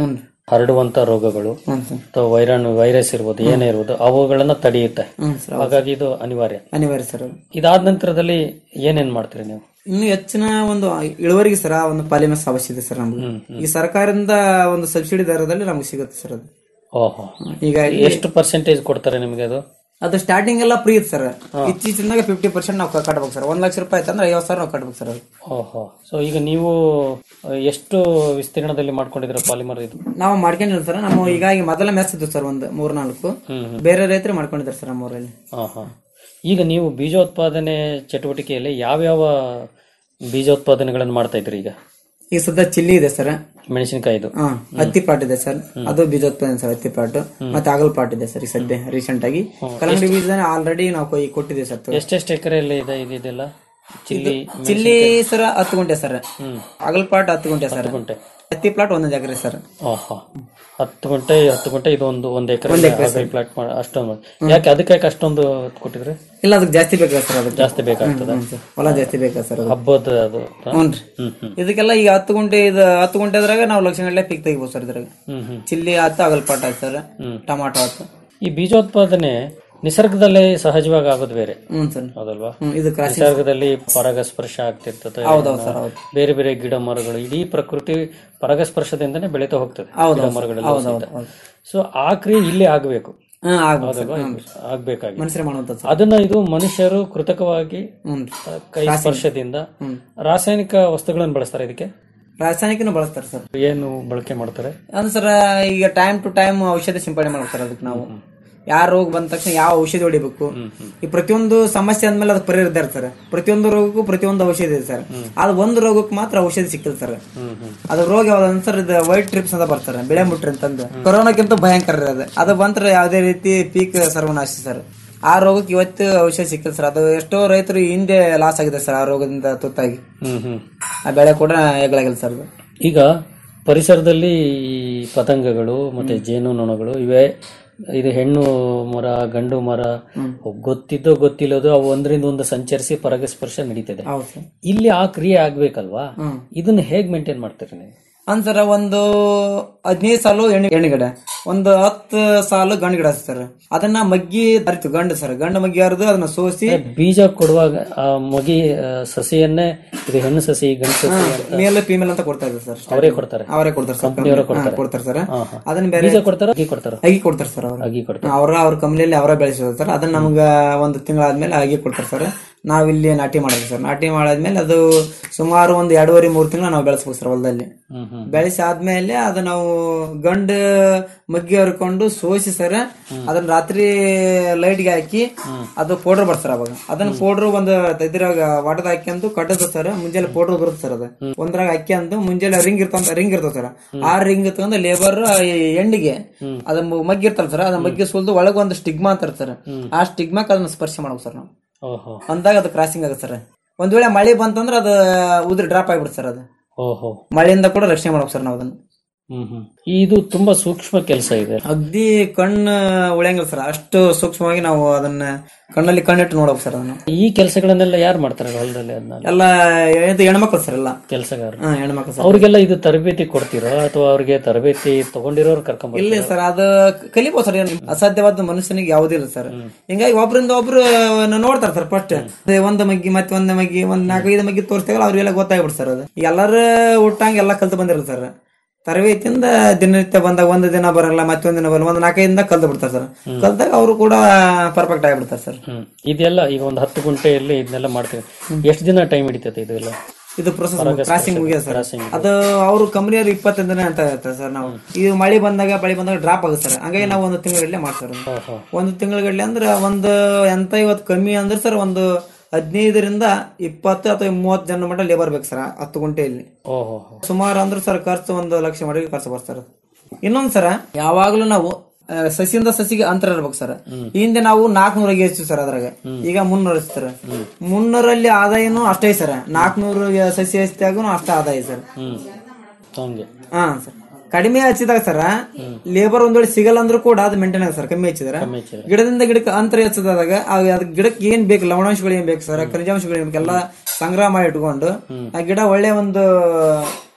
Speaker 12: ಹರಡುವಂತ ರೋಗಗಳು
Speaker 13: ಹ್ಮ್ ಸರ್.
Speaker 12: ಅಥವಾ ವೈರಾಣು ವೈರಸ್ ಇರ್ಬೋದು ಏನೇ ಇರ್ಬೋದು ಅವುಗಳನ್ನ ತಡೆಯುತ್ತೆ
Speaker 13: ಹ್ಮ್ ಸರ್, ಹೌದು.
Speaker 12: ಹಾಗಾಗಿ ಇದು ಅನಿವಾರ್ಯ
Speaker 13: ಅನಿವಾರ್ಯ ಸರ್
Speaker 12: ಇದಾದ ನಂತರದಲ್ಲಿ ಏನೇನ್ ಮಾಡ್ತೀರಿ ನೀವು
Speaker 13: ಇನ್ನು ಹೆಚ್ಚಿನ ಒಂದು ಇಳುವರಿಗೆ ಸರ್ ಒಂದು ಪಾಲಿಮೆಸ್ ಅವಶ್ಯ ಇದೆ ಸರ್ ನಮ್ಗೆ ಈ ಸರ್ಕಾರದಿಂದ ಒಂದು ಸಬ್ಸಿಡಿ ದರದಲ್ಲಿ ನಮ್ಗೆ ಸಿಗುತ್ತೆ ಸರ್ ಅದು
Speaker 12: ಓಹೋ
Speaker 13: ಈಗ
Speaker 12: ಎಷ್ಟು ಪರ್ಸೆಂಟೇಜ್ ಕೊಡ್ತಾರೆ ನಿಮಗೆ ಅದು
Speaker 13: ಅದು ಸ್ಟಾರ್ಟಿಂಗ್ ಎಲ್ಲ ಫ್ರೀ ಇತ್ತು ಸರ್ ಇತ್ತೀಚಿನಾಗ ಫಿಫ್ಟಿ ಪರ್ಸೆಂಟ್ ನಾವು ಕಟ್ಬೇಕು ಸರ್ ಒಂದ್ ಲಕ್ಷ ರೂಪಾಯಿ ಆಯ್ತಂದ್ರೆ ಐವತ್ತು ಸಾವಿರ ನಾವು ಕಟ್ಬೇಕು ಸರ್ ಅದು
Speaker 12: ಓಹೋ ಸೊ ಈಗ ನೀವು ಆ, ಎಷ್ಟು ವಿಸ್ತೀರ್ಣದಲ್ಲಿ ಮಾಡ್ಕೊಂಡಿದ್ರ ಪಾಲಿಮರ್ ಇದು
Speaker 13: ನಾವು ಮಾಡ್ಕೊಂಡಿಲ್ಲ ಸರ್ ನಮ್ಮ ಹೀಗಾಗಿ ಮೊದಲ ಮೆಸ್ ಇದ್ದು ಸರ್ ಒಂದು ಮೂರ್ ನಾಲ್ಕು ಬೇರೆ ರೈತರು ಮಾಡ್ಕೊಂಡಿದ್ದಾರೆ ಸರ್ ನಮ್ಮೂರಲ್ಲಿ
Speaker 12: ಆಹಾ. ಈಗ ನೀವು ಬೀಜೋತ್ಪಾದನೆ ಚಟುವಟಿಕೆಯಲ್ಲಿ ಯಾವ್ಯಾವ ಬೀಜೋತ್ಪಾದನೆಗಳನ್ನು ಮಾಡ್ತಾ ಇದ್ರಿ ಈಗ
Speaker 13: ಈಗ ಸದ್ಯ ಚಿಲ್ಲಿ ಇದೆ ಸರ್
Speaker 12: ಮೆಣಸಿನಕಾಯಿದು
Speaker 13: ಹಾ ಹತ್ತಿ ಪಾಟ್ ಇದೆ ಸರ್ ಅದು ಬೀಜೋತ್ಪಾದನೆ ಸರ್ ಹತ್ತಿ ಪಾಟ್ ಮತ್ತೆ ಆಗಲ್ ಪಾಟ್ ಇದೆ ಸರ್ ಈ ಸದ್ಯ ರೀಸೆಂಟ್ ಆಗಿ ಕಲ್ಲಂಗಡಿ ಬೀಜ ಆಲ್ರೆಡಿ ನಾವು ಕೊಯ್- ಕೊಟ್ಟಿದ್ದೀವಿ ಸರ್
Speaker 12: ಎಷ್ಟೆಷ್ಟು ಎಕರೆಯಲ್ಲಿ ಇದೆ ಇದೆಲ್ಲ ಚಿಲ್ಲಿ
Speaker 13: ಚಿಲ್ಲಿ ಸರ್ ಹತ್ತು ಗುಂಟೆ ಸರ್ ಆಗಲ್ ಪ್ಲಾಟ್ ಹತ್ತು ಗುಂಟೆ ಸರ್
Speaker 12: ಗುಂಟೆ
Speaker 13: ಹತ್ತಿ ಪ್ಲಾಟ್ ಒಂದೊಂದು ಎಕರೆ ಸರ್
Speaker 12: ಆಹಾ. ಹತ್ತು ಗಂಟೆ ಹತ್ತು ಗಂಟೆ ಇದು ಒಂದು ಒಂದ್ ಎಕರೆ
Speaker 13: ಒಂದ್ ಎಕರೆ ಸರ್.
Speaker 12: ಪ್ಲಾಟ್ ಮಾಡಿ ಅಷ್ಟೊಂದು ಯಾಕೆ ಅದಕ್ಕೆ ಯಾಕೆ ಅಷ್ಟೊಂದು ಕೊಟ್ಟಿದ್ರಿ
Speaker 13: ಇಲ್ಲ ಅದಕ್ಕೆ ಜಾಸ್ತಿ ಬೇಕಾ ಸರ್ ಅದಕ್ಕೆ
Speaker 12: ಜಾಸ್ತಿ ಬೇಕಾಗ್ತದ
Speaker 13: ಹ್ಮ್, ಹ್ಮ್ ಸರ್. ಹೊಲ ಜಾಸ್ತಿ ಬೇಕಾ ಸರ್ ಅದು.
Speaker 12: ಹಬ್ಬದ ಅದು
Speaker 13: ಹ್ಞೂನ್ರಿ
Speaker 12: ಹ್ಮ್ ಹ್ಮ್
Speaker 13: ಇದಕ್ಕೆಲ್ಲ ಈಗ ಹತ್ತು ಗುಂಟೆ ಇದು ಹತ್ತು ಗುಂಟೆ ಅದ್ರಾಗ ನಾವು ಲಕ್ಷ ಗಂಟೆ ಪಿಕ್ ತೆಗಿಬೋದು ಸರ್ ಇದ್ರಾಗ
Speaker 12: ಹ್ಮ್ ಹ್ಮ್
Speaker 13: ಚಿಲ್ಲಿ ಆತು ಆಗಲ್ ಪಾಟ್ ಆಯ್ತು ಸರ್
Speaker 12: ಹ್ಮ್.
Speaker 13: ಟಮಾಟೊ ಆತು
Speaker 12: ಈ ಬೀಜೋತ್ಪಾದನೆ ನಿಸರ್ಗದಲ್ಲೇ ಸಹಜವಾಗಿ ಆಗೋದು ಬೇರೆ
Speaker 13: ಹ್ಮ್ ಸರ್
Speaker 12: ಹೌದಲ್ವಾ
Speaker 13: ಹ್ಮ್, ಇದು ಕ್ರಾಸಿಂಗ್
Speaker 12: ನಿಸರ್ಗದಲ್ಲಿ ಪರಾಗಸ್ಪರ್ಶ ಆಗ್ತಿರ್ತದೆ
Speaker 13: ಹೌದೌದು ಸರ್, ಹೌದು.
Speaker 12: ಬೇರೆ ಬೇರೆ ಗಿಡ ಮರಗಳು ಇಡೀ ಪ್ರಕೃತಿ ಪರಾಗಸ್ಪರ್ಶದಿಂದನೇ ಬೆಳೀತಾ ಹೋಗ್ತದೆ
Speaker 13: ಹೌದು,
Speaker 12: ಗಿಡ
Speaker 13: ಹೌದು,
Speaker 12: ಮರಗಳೆಲ್ಲ
Speaker 13: ಹೌದು,
Speaker 12: ಸಹಿತ.
Speaker 13: ಹೌದು.
Speaker 12: ಸೊ ಆ ಕ್ರಿಯೆ ಇಲ್ಲೇ ಆಗ್ಬೇಕು
Speaker 13: ಹ್ಮ್ ಆಗ್ಬೋದು ಸರ್
Speaker 12: ಹೌದಲ್ವಾ?
Speaker 13: ಹ್ಮ್.
Speaker 12: ಆಗ್ಬೇಕಾಗಿ
Speaker 13: ಮನುಷ್ಯರೇ ಮಾಡುವಂಥದ್ದು ಸರ್.
Speaker 12: ಅದನ್ನ ಇದು ಮನುಷ್ಯರು ಕೃತಕವಾಗಿ
Speaker 13: ಹ್ಮ್.
Speaker 12: ಆ, ಕೈ ಸ್ಪರ್ಶದಿಂದ
Speaker 13: ಹ್ಮ್.
Speaker 12: ರಾಸಾಯನಿಕ ವಸ್ತುಗಳನ್ನು ಬಳಸ್ತಾರೆ ಇದಕ್ಕೆ
Speaker 13: ರಾಸಾಯನಿಕನು ಬಳಸ್ತಾರೆ ಸರ್
Speaker 12: ಏನು ಬಳಕೆ ಮಾಡ್ತಾರೆ
Speaker 13: ಅಂದ್ರೆ ಸರ್ ಈಗ ಟೈಮ್ ಟು ಟೈಮ್ ಔಷಧಿ ಸಿಂಪಡಣೆ ಮಾಡ್ಬೇಕು ಸರ್ ಅದಕ್ಕೆ ನಾವು ಯಾವ ರೋಗ ಬಂದ ತಕ್ಷಣ ಯಾವ ಔಷಧಿ ಹೊಡಿಬೇಕು ಈ ಪ್ರತಿಯೊಂದು ಸಮಸ್ಯೆ ಅಂದ್ಮೇಲೆ ಅದಕ್ಕೆ ಪರಿಹಾರ ಇದ್ದಾರೆ ಸರ್ ಪ್ರತಿಯೊಂದು ರೋಗಕ್ಕೂ ಪ್ರತಿಯೊಂದು ಔಷಧಿ ಇದೆ ಸರ್ ಅದು ಒಂದು ರೋಗಕ್ಕೆ ಮಾತ್ರ ಔಷಧಿ ಸಿಕ್ಕಿಲ್ಲ ಸರ್ ಅದು ರೋಗ ಯಾವ್ದು ಸರ್ ಇದು ವೈಟ್ ಟ್ರಿಪ್ಸ್ ಅಂತ ಬರ್ತಾರೆ ಬೆಳೆ ಮುಟ್ರಿ ಅಂತಂದು ಕೊರೋನಾಕ್ಕಿಂತ ಭಯಂಕರ ರೀ ಅದು ಅದು ಬಂದ್ರೆ ಯಾವುದೇ ರೀತಿ ಪೀಕ್ ಸರ್ವನಾಶ ಸರ್ ಆ ರೋಗಕ್ಕೆ ಇವತ್ತು ಔಷಧಿ ಸಿಕ್ಕಿಲ್ಲ ಸರ್ ಅದು ಎಷ್ಟೋ ರೈತರು ಹಿಂದೆ ಲಾಸ್ ಆಗಿದೆ ಸರ್ ಆ ರೋಗದಿಂದ ತುತ್ತಾಗಿ
Speaker 12: ಹ್ಮ್ ಹ್ಮ್
Speaker 13: ಆ ಬೆಳೆ ಕೂಡ ಹೆಗ್ಲಾಗಿಲ್ಲ ಸರ್ ಅದು
Speaker 12: ಈಗ ಪರಿಸರದಲ್ಲಿ ಈ ಪತಂಗಗಳು ಮತ್ತೆ ಜೇನು ನೊಣಗಳು ಇವೆ ಇದು ಹೆಣ್ಣು ಮರ ಗಂಡು ಮರ ಗೊತ್ತಿದ್ದೋ ಗೊತ್ತಿಲ್ಲದೋ ಅವು ಒಂದರಿಂದ ಒಂದು ಸಂಚರಿಸಿ ಪರಾಗಸ್ಪರ್ಶ ನಡೀತದೆ
Speaker 13: ಹೌದು ಸರ್
Speaker 12: ಇಲ್ಲಿ ಆ ಕ್ರಿಯೆ ಆಗ್ಬೇಕಲ್ವಾ
Speaker 13: ಹ್ಮ್.
Speaker 12: ಇದನ್ನ ಹೇಗ್ ಮೇಂಟೈನ್ ಮಾಡ್ತೀರಿ ನೀವು
Speaker 13: ಅಂದ್ರ ಒಂದು ಹದಿನೈದು ಸಾಲು ಎಣ್ಣೆ ಎಣ್ಣೆ ಗಿಡ ಒಂದು ಹತ್ತು ಸಾಲು ಗಂಡು ಗಿಡ ಸರ್ ಅದನ್ನ ಮಗ್ಗಿ ಹರಿತು ಗಂಡು ಸರ್ ಗಂಡು ಮಗ್ಗಿ ಹರಿದು ಅದನ್ನ ಸೋಸಿ
Speaker 12: ಬೀಜ ಕೊಡುವಾಗ ಆ ಮಗಿ ಆ, ಸಸಿಯನ್ನೇ ಇದು ಹೆಣ್ಣು ಸಸಿ ಗಂಡು ಸಸಿ ಅಂತ
Speaker 13: ಮೇಲ್ ಫಿಮೇಲ್ ಅಂತ ಕೊಡ್ತಾ ಇದ್ದಾರೆ ಸರ್
Speaker 12: ಅವರೇ ಕೊಡ್ತಾರೆ
Speaker 13: ಅವರೇ ಕೊಡ್ತಾರೆ ಸರ್
Speaker 12: ಕಂಪ್ನಿಯವರೇ
Speaker 13: ಹಾ,
Speaker 12: ಕೊಡ್ತಾರೆ
Speaker 13: ಕೊಡ್ತಾರೆ ಸರ್
Speaker 12: ಹಾ, ಹಾ.
Speaker 13: ಅದನ್ನ ಬೇರೆ
Speaker 12: ಬೀಜ ಕೊಡ್ತಾರ ಅಗಿ ಕೊಡ್ತಾರ
Speaker 13: ಅಗಿ ಕೊಡ್ತಾರೆ ಸರ್ ಅವರು
Speaker 12: ಅಗಿ ಕೊಡ್ತಾರೆ
Speaker 13: ಅವರ ಅವ್ರ ಕಂಪ್ನಿಯಲ್ಲಿ ಅವರೇ ಬೆಳೆಸಿದ್ರು ಸರ್ ಅದನ್ನ ನಮ್ಗ ಒಂದು ತಿಂಗಳಾದ್ಮೇಲೆ ಅಗಿ ಕೊಡ್ತಾರೆ ಸರ್ ನಾವಿಲ್ಲಿ ನಾಟಿ ಮಾಡೋದು ಸರ್ ನಾಟಿ ಮಾಡಾದ್ಮೇಲೆ ಅದು ಸುಮಾರು ಒಂದು ಎರಡೂವರೆ ಮೂರು ತಿಂಗಳು ನಾವು ಬೆಳೆಸ್ಬೇಕು ಸರ್ ಹೊಲದಲ್ಲಿ
Speaker 12: ಹ್ಮ್ ಹ್ಮ್
Speaker 13: ಬೆಳೆಸಿ ಆದ್ಮೇಲೆ ಅದು ನಾವು ಗಂಡು ಮಗ್ಗಿ ಹರ್ಕೊಂಡು ಸೋಸಿ ಸರ್ ಅದನ್ನ ರಾತ್ರಿ ಲೈಟ್ ಗೆ ಹಾಕಿ ಅದು ಪೌಡರ್ ಬರ್ತಾರ ಅವಾಗ ಅದನ್ನ ಪೌಡರ್ ಒಂದು ಇದ್ರಾಗ ವಾಟರ್ ಹಾಕ್ಯಂದು ಕಟ್ಟದ ಸರ್ ಮುಂಜಾನೆ ಪೌಡರ್ ಬರುತ್ತೆ ಸರ್ ಅದು ಒಂದ್ರಾಗ ಹಾಕ್ಯಂದು ಮುಂಜಾನೆ ರಿಂಗ್ ಇರ್ತಾವ ರಿಂಗ್ ಇರ್ತಾವ ಸರ್ ಆ ರಿಂಗ್ ತಗೊಂಡು ಲೇಬರ್ ಎಂಡಿಗೆ ಅದ ಮಗ್ಗಿ ಇರ್ತಾರ ಸರ್ ಅದ ಮಗ್ಗಿ ಸುಲ್ದು ಒಳಗ ಒಂದು ಸ್ಟಿಗ್ಮಾ ಅಂತ ಸರ್ ಆ ಸ್ಟಿಗ್ಮಾಕ್ ಅದನ್ನ ಸ್ಪರ್ಶ ಮಾಡ್ಬೇಕು ಸರ್ ನಾವು
Speaker 12: ಓಹೋ
Speaker 13: ಅಂದಾಗ ಅದು ಕ್ರಾಸಿಂಗ್ ಆಗುತ್ತೆ ಸರ್ ಒಂದ್ ವೇಳೆ ಮಳೆ ಬಂತಂದ್ರೆ ಅದು ಉದ್ರಿ ಡ್ರಾಪ್ ಆಗ್ಬಿಡುತ್ತೆ ಸರ್ ಅದು
Speaker 12: ಓಹೋ
Speaker 13: ಮಳೆಯಿಂದ ಕೂಡ ರಕ್ಷಣೆ ಮಾಡ್ಬೇಕು ಸರ್ ನಾವು ಅದನ್ನ
Speaker 12: ಹ್ಮ್ ಹ್ಮ್ ಇದು ತುಂಬಾ ಸೂಕ್ಷ್ಮ ಕೆಲಸ ಇದೆ
Speaker 13: ಅಗ್ದಿ ಕಣ್ಣು ಉಳಿಯಂಗಿಲ್ಲ ಸರ್ ಅಷ್ಟು ಸೂಕ್ಷ್ಮವಾಗಿ ನಾವು ಅದನ್ನ ಕಣ್ಣಲ್ಲಿ ಕಣ್ಣಿಟ್ಟು ನೋಡ್ಬೇಕು ಸರ್ ಅದನ್ನ
Speaker 12: ಈ ಕೆಲಸಗಳನ್ನೆಲ್ಲ ಯಾರು ಮಾಡ್ತಾರೆ ಹೊಲದಲ್ಲಿ ಅದನ್ನ
Speaker 13: ಎಲ್ಲ ಇದು ಹೆಣ್ಮಕ್ಳು ಸರ್ ಎಲ್ಲ
Speaker 12: ಕೆಲಸಗಾರರು
Speaker 13: ಹಾ ಹೆಣ್ಮಕ್ಳು ಸರ್
Speaker 12: ಅವ್ರಿಗೆಲ್ಲ ಇದು ತರಬೇತಿ ಕೊಡ್ತೀರೋ ಅಥವಾ ಅವ್ರಿಗೆ ತರಬೇತಿ ತಗೊಂಡಿರೋರು ಕರ್ಕೊಂಡ್
Speaker 13: ಇಲ್ಲ ಸರ್ ಅದು ಕಲಿಬೋದು ಸರ್ ಏನು ಅಸಾಧ್ಯವಾದ ಮನುಷ್ಯನಿಗೆ ಯಾವುದಿಲ್ಲ ಸರ್ ಹಿಂಗಾಗಿ ಒಬ್ರಿಂದ ಒಬ್ರು ನೋಡ್ತಾರೆ ಸರ್ ಫಸ್ಟ್ ಒಂದ್ ಮಗ್ಗಿ ಮತ್ತೆ ಒಂದ್ ಮಗ್ಗಿ ಒಂದ್ ನಾಲ್ಕೈದು ಮಗ್ಗಿ ತೋರಿಸ್ತಾಗಲ್ಲ ಅವ್ರಿಗೆಲ್ಲ ಗೊತ್ತಾಗ್ಬಿಡ್ತು ಸರ್ ಅದು ಎಲ್ಲರೂ ಹುಟ್ಟಂಗೆ ಎಲ್ಲ ಕಲ್ತು ಬಂದಿರಲ್ಲ ಸರ್ ತರಬೇತಿಯಿಂದ ದಿನನಿತ್ಯ ಬಂದಾಗ ಒಂದು ದಿನ ಬರಲ್ಲ ಮತ್ತೊಂದ್ ದಿನ ಬರಲ್ಲ ಒಂದ್ ನಾಲ್ಕೈದಿಂದ ಕಲ್ತು ಬಿಡ್ತಾರೆ ಸರ್ ಕಲ್ತಾಗ ಅವರು ಕೂಡ ಪರ್ಫೆಕ್ಟ್ ಆಗಿಬಿಡ್ತಾರೆ ಸರ್
Speaker 12: ಹ್ಮ್ ಇದೆಲ್ಲ ಈಗ ಒಂದು ಹತ್ತು ಗುಂಟೆಯಲ್ಲಿ ಇದನ್ನೆಲ್ಲ ಮಾಡ್ತೀವಿ ಎಷ್ಟು ದಿನ ಟೈಮ್ ಹಿಡಿತೈತೆ ಇದೆಲ್ಲ
Speaker 13: ಇದು ಪ್ರೊಸೆಸ್
Speaker 12: ಪರಾಗಸ್ಪರ್ಶ,
Speaker 13: ಕ್ರಾಸಿಂಗ್ ಮುಗಿಯ ಸರ್
Speaker 12: crossing.
Speaker 13: ಅದು ಅವರು ಕಂಪನಿಯವರು ಇಪ್ಪತ್ತೈದು ದಿನ ಅಂತ ಹೇಳ್ತಾರೆ ಸರ್ ನಾವು ಇದು ಮಳೆ ಬಂದಾಗ ಮಳೆ ಬಂದಾಗ ಡ್ರಾಪ್ ಆಗುತ್ತೆ ಸರ್ ಹಂಗಾಗಿ ನಾವು ಒಂದು ತಿಂಗಳಗಡ್ಲೆ ಮಾಡ್ತಾರೆ ಒಂದು ತಿಂಗಳಗಡ್ಲೆ ಅಂದ್ರೆ ಒಂದು ಎಂತ ಇವತ್ತು ಕಮ್ಮಿ ಅಂದ್ರೆ ಸರ್ ಒಂದು ಹದಿನೈದರಿಂದ ಇಪ್ಪತ್ತು ಅಥವಾ ಮೂವತ್ತು ಜನ ಮಟ್ಟ ಲೇಬರ್ ಬೇಕು ಸರ್ ಹತ್ತು ಗುಂಟೆಯಲ್ಲಿ
Speaker 12: ಓಹೋ
Speaker 13: ಸುಮಾರು ಅಂದ್ರೆ ಸರ್ ಖರ್ಚು ಒಂದು ಲಕ್ಷ ಮಾಡಿ ಖರ್ಚು ಬರ್ತಾರೆ ಇನ್ನೊಂದ್ ಸರ ಯಾವಾಗ್ಲೂ ನಾವು ಆ, ಸಸಿಯಿಂದ ಸಸಿಗೆ ಅಂತರ ಇರ್ಬೇಕು ಸರ್ ಹಿಂದೆ ನಾವು ನಾಲ್ಕನೂರ ಹೆಚ್ಚು ಸರ್ ಅದ್ರಾಗ ಈಗ ಮುನ್ನೂರ ಸರ್ ಮುನ್ನೂರಲ್ಲಿ ಆದಾಯನು ಅಷ್ಟೇ ಸರ್ ನಾಲ್ಕನೂರು ಸಸಿ ಹಚ್ಚಿದಾಗೂ ಅಷ್ಟೇ ಆದಾಯ ಸರ್
Speaker 12: ಹ್ಮ್ ಹಂಗೆ
Speaker 13: ಹಾ ಸರ್ ಕಡಿಮೆ ಹಚ್ಚಿದಾಗ ಸರ್ ಲೇಬರ್ ಒಂದ್ ವೇಳೆ ಸಿಗಲ್ಲ ಅಂದ್ರೂ ಕೂಡ ಅದು ಮೇಂಟೈನ್ ಆಗುತ್ತೆ ಸರ್ ಕಮ್ಮಿ ಹಚ್ಚಿದ್ರೆ ಗಿಡದಿಂದ ಗಿಡಕ್ಕೆ ಅಂತರ ಹೆಚ್ಚಿದಾಗ ಅದ್ ಗಿಡಕ್ಕೆ ಏನ್ ಬೇಕು ಲವಣಾಂಶಗಳು ಏನ್ ಬೇಕು ಸರ್ ಖನಿಜಾಂಶಗಳು ಏನ್ ಬೇಕು ಎಲ್ಲ ಸಂಗ್ರಹ ಮಾಡಿ ಇಟ್ಕೊಂಡು ಆ ಗಿಡ ಒಳ್ಳೆ ಒಂದು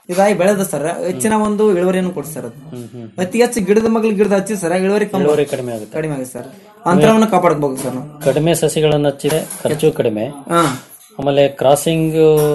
Speaker 13: ಇದಾಗಿ ಬೆಳೆದ ಸರ್ ಹೆಚ್ಚಿನ ಒಂದು ಇಳುವರಿಯನ್ನು ಕೊಡ್ತು ಸರ್ ಅದು ಅತಿ ಹೆಚ್ಚು ಗಿಡದ ಮಗ್ಲು ಗಿಡದ ಹಚ್ಚಿ ಸರ್ ಇಳುವರಿ ಕಮ್ಮಿ
Speaker 12: ಇಳುವರಿ ಕಡಿಮೆ ಆಗುತ್ತೆ
Speaker 13: ಕಡಿಮೆ ಆಗುತ್ತೆ ಸರ್ ಅಂತರವನ್ನು ಕಾಪಾಡ್ಕೋಬೇಕು ಸರ್ ನಾವು
Speaker 12: ಕಡಿಮೆ ಸಸಿಗಳನ್ನು ಹಚ್ಚಿದ್ರೆ ಖರ್ಚು ಕಡಿಮೆ
Speaker 13: ಹಾ.
Speaker 12: ಆಮೇಲೆ ಕ್ರಾಸಿಂಗ್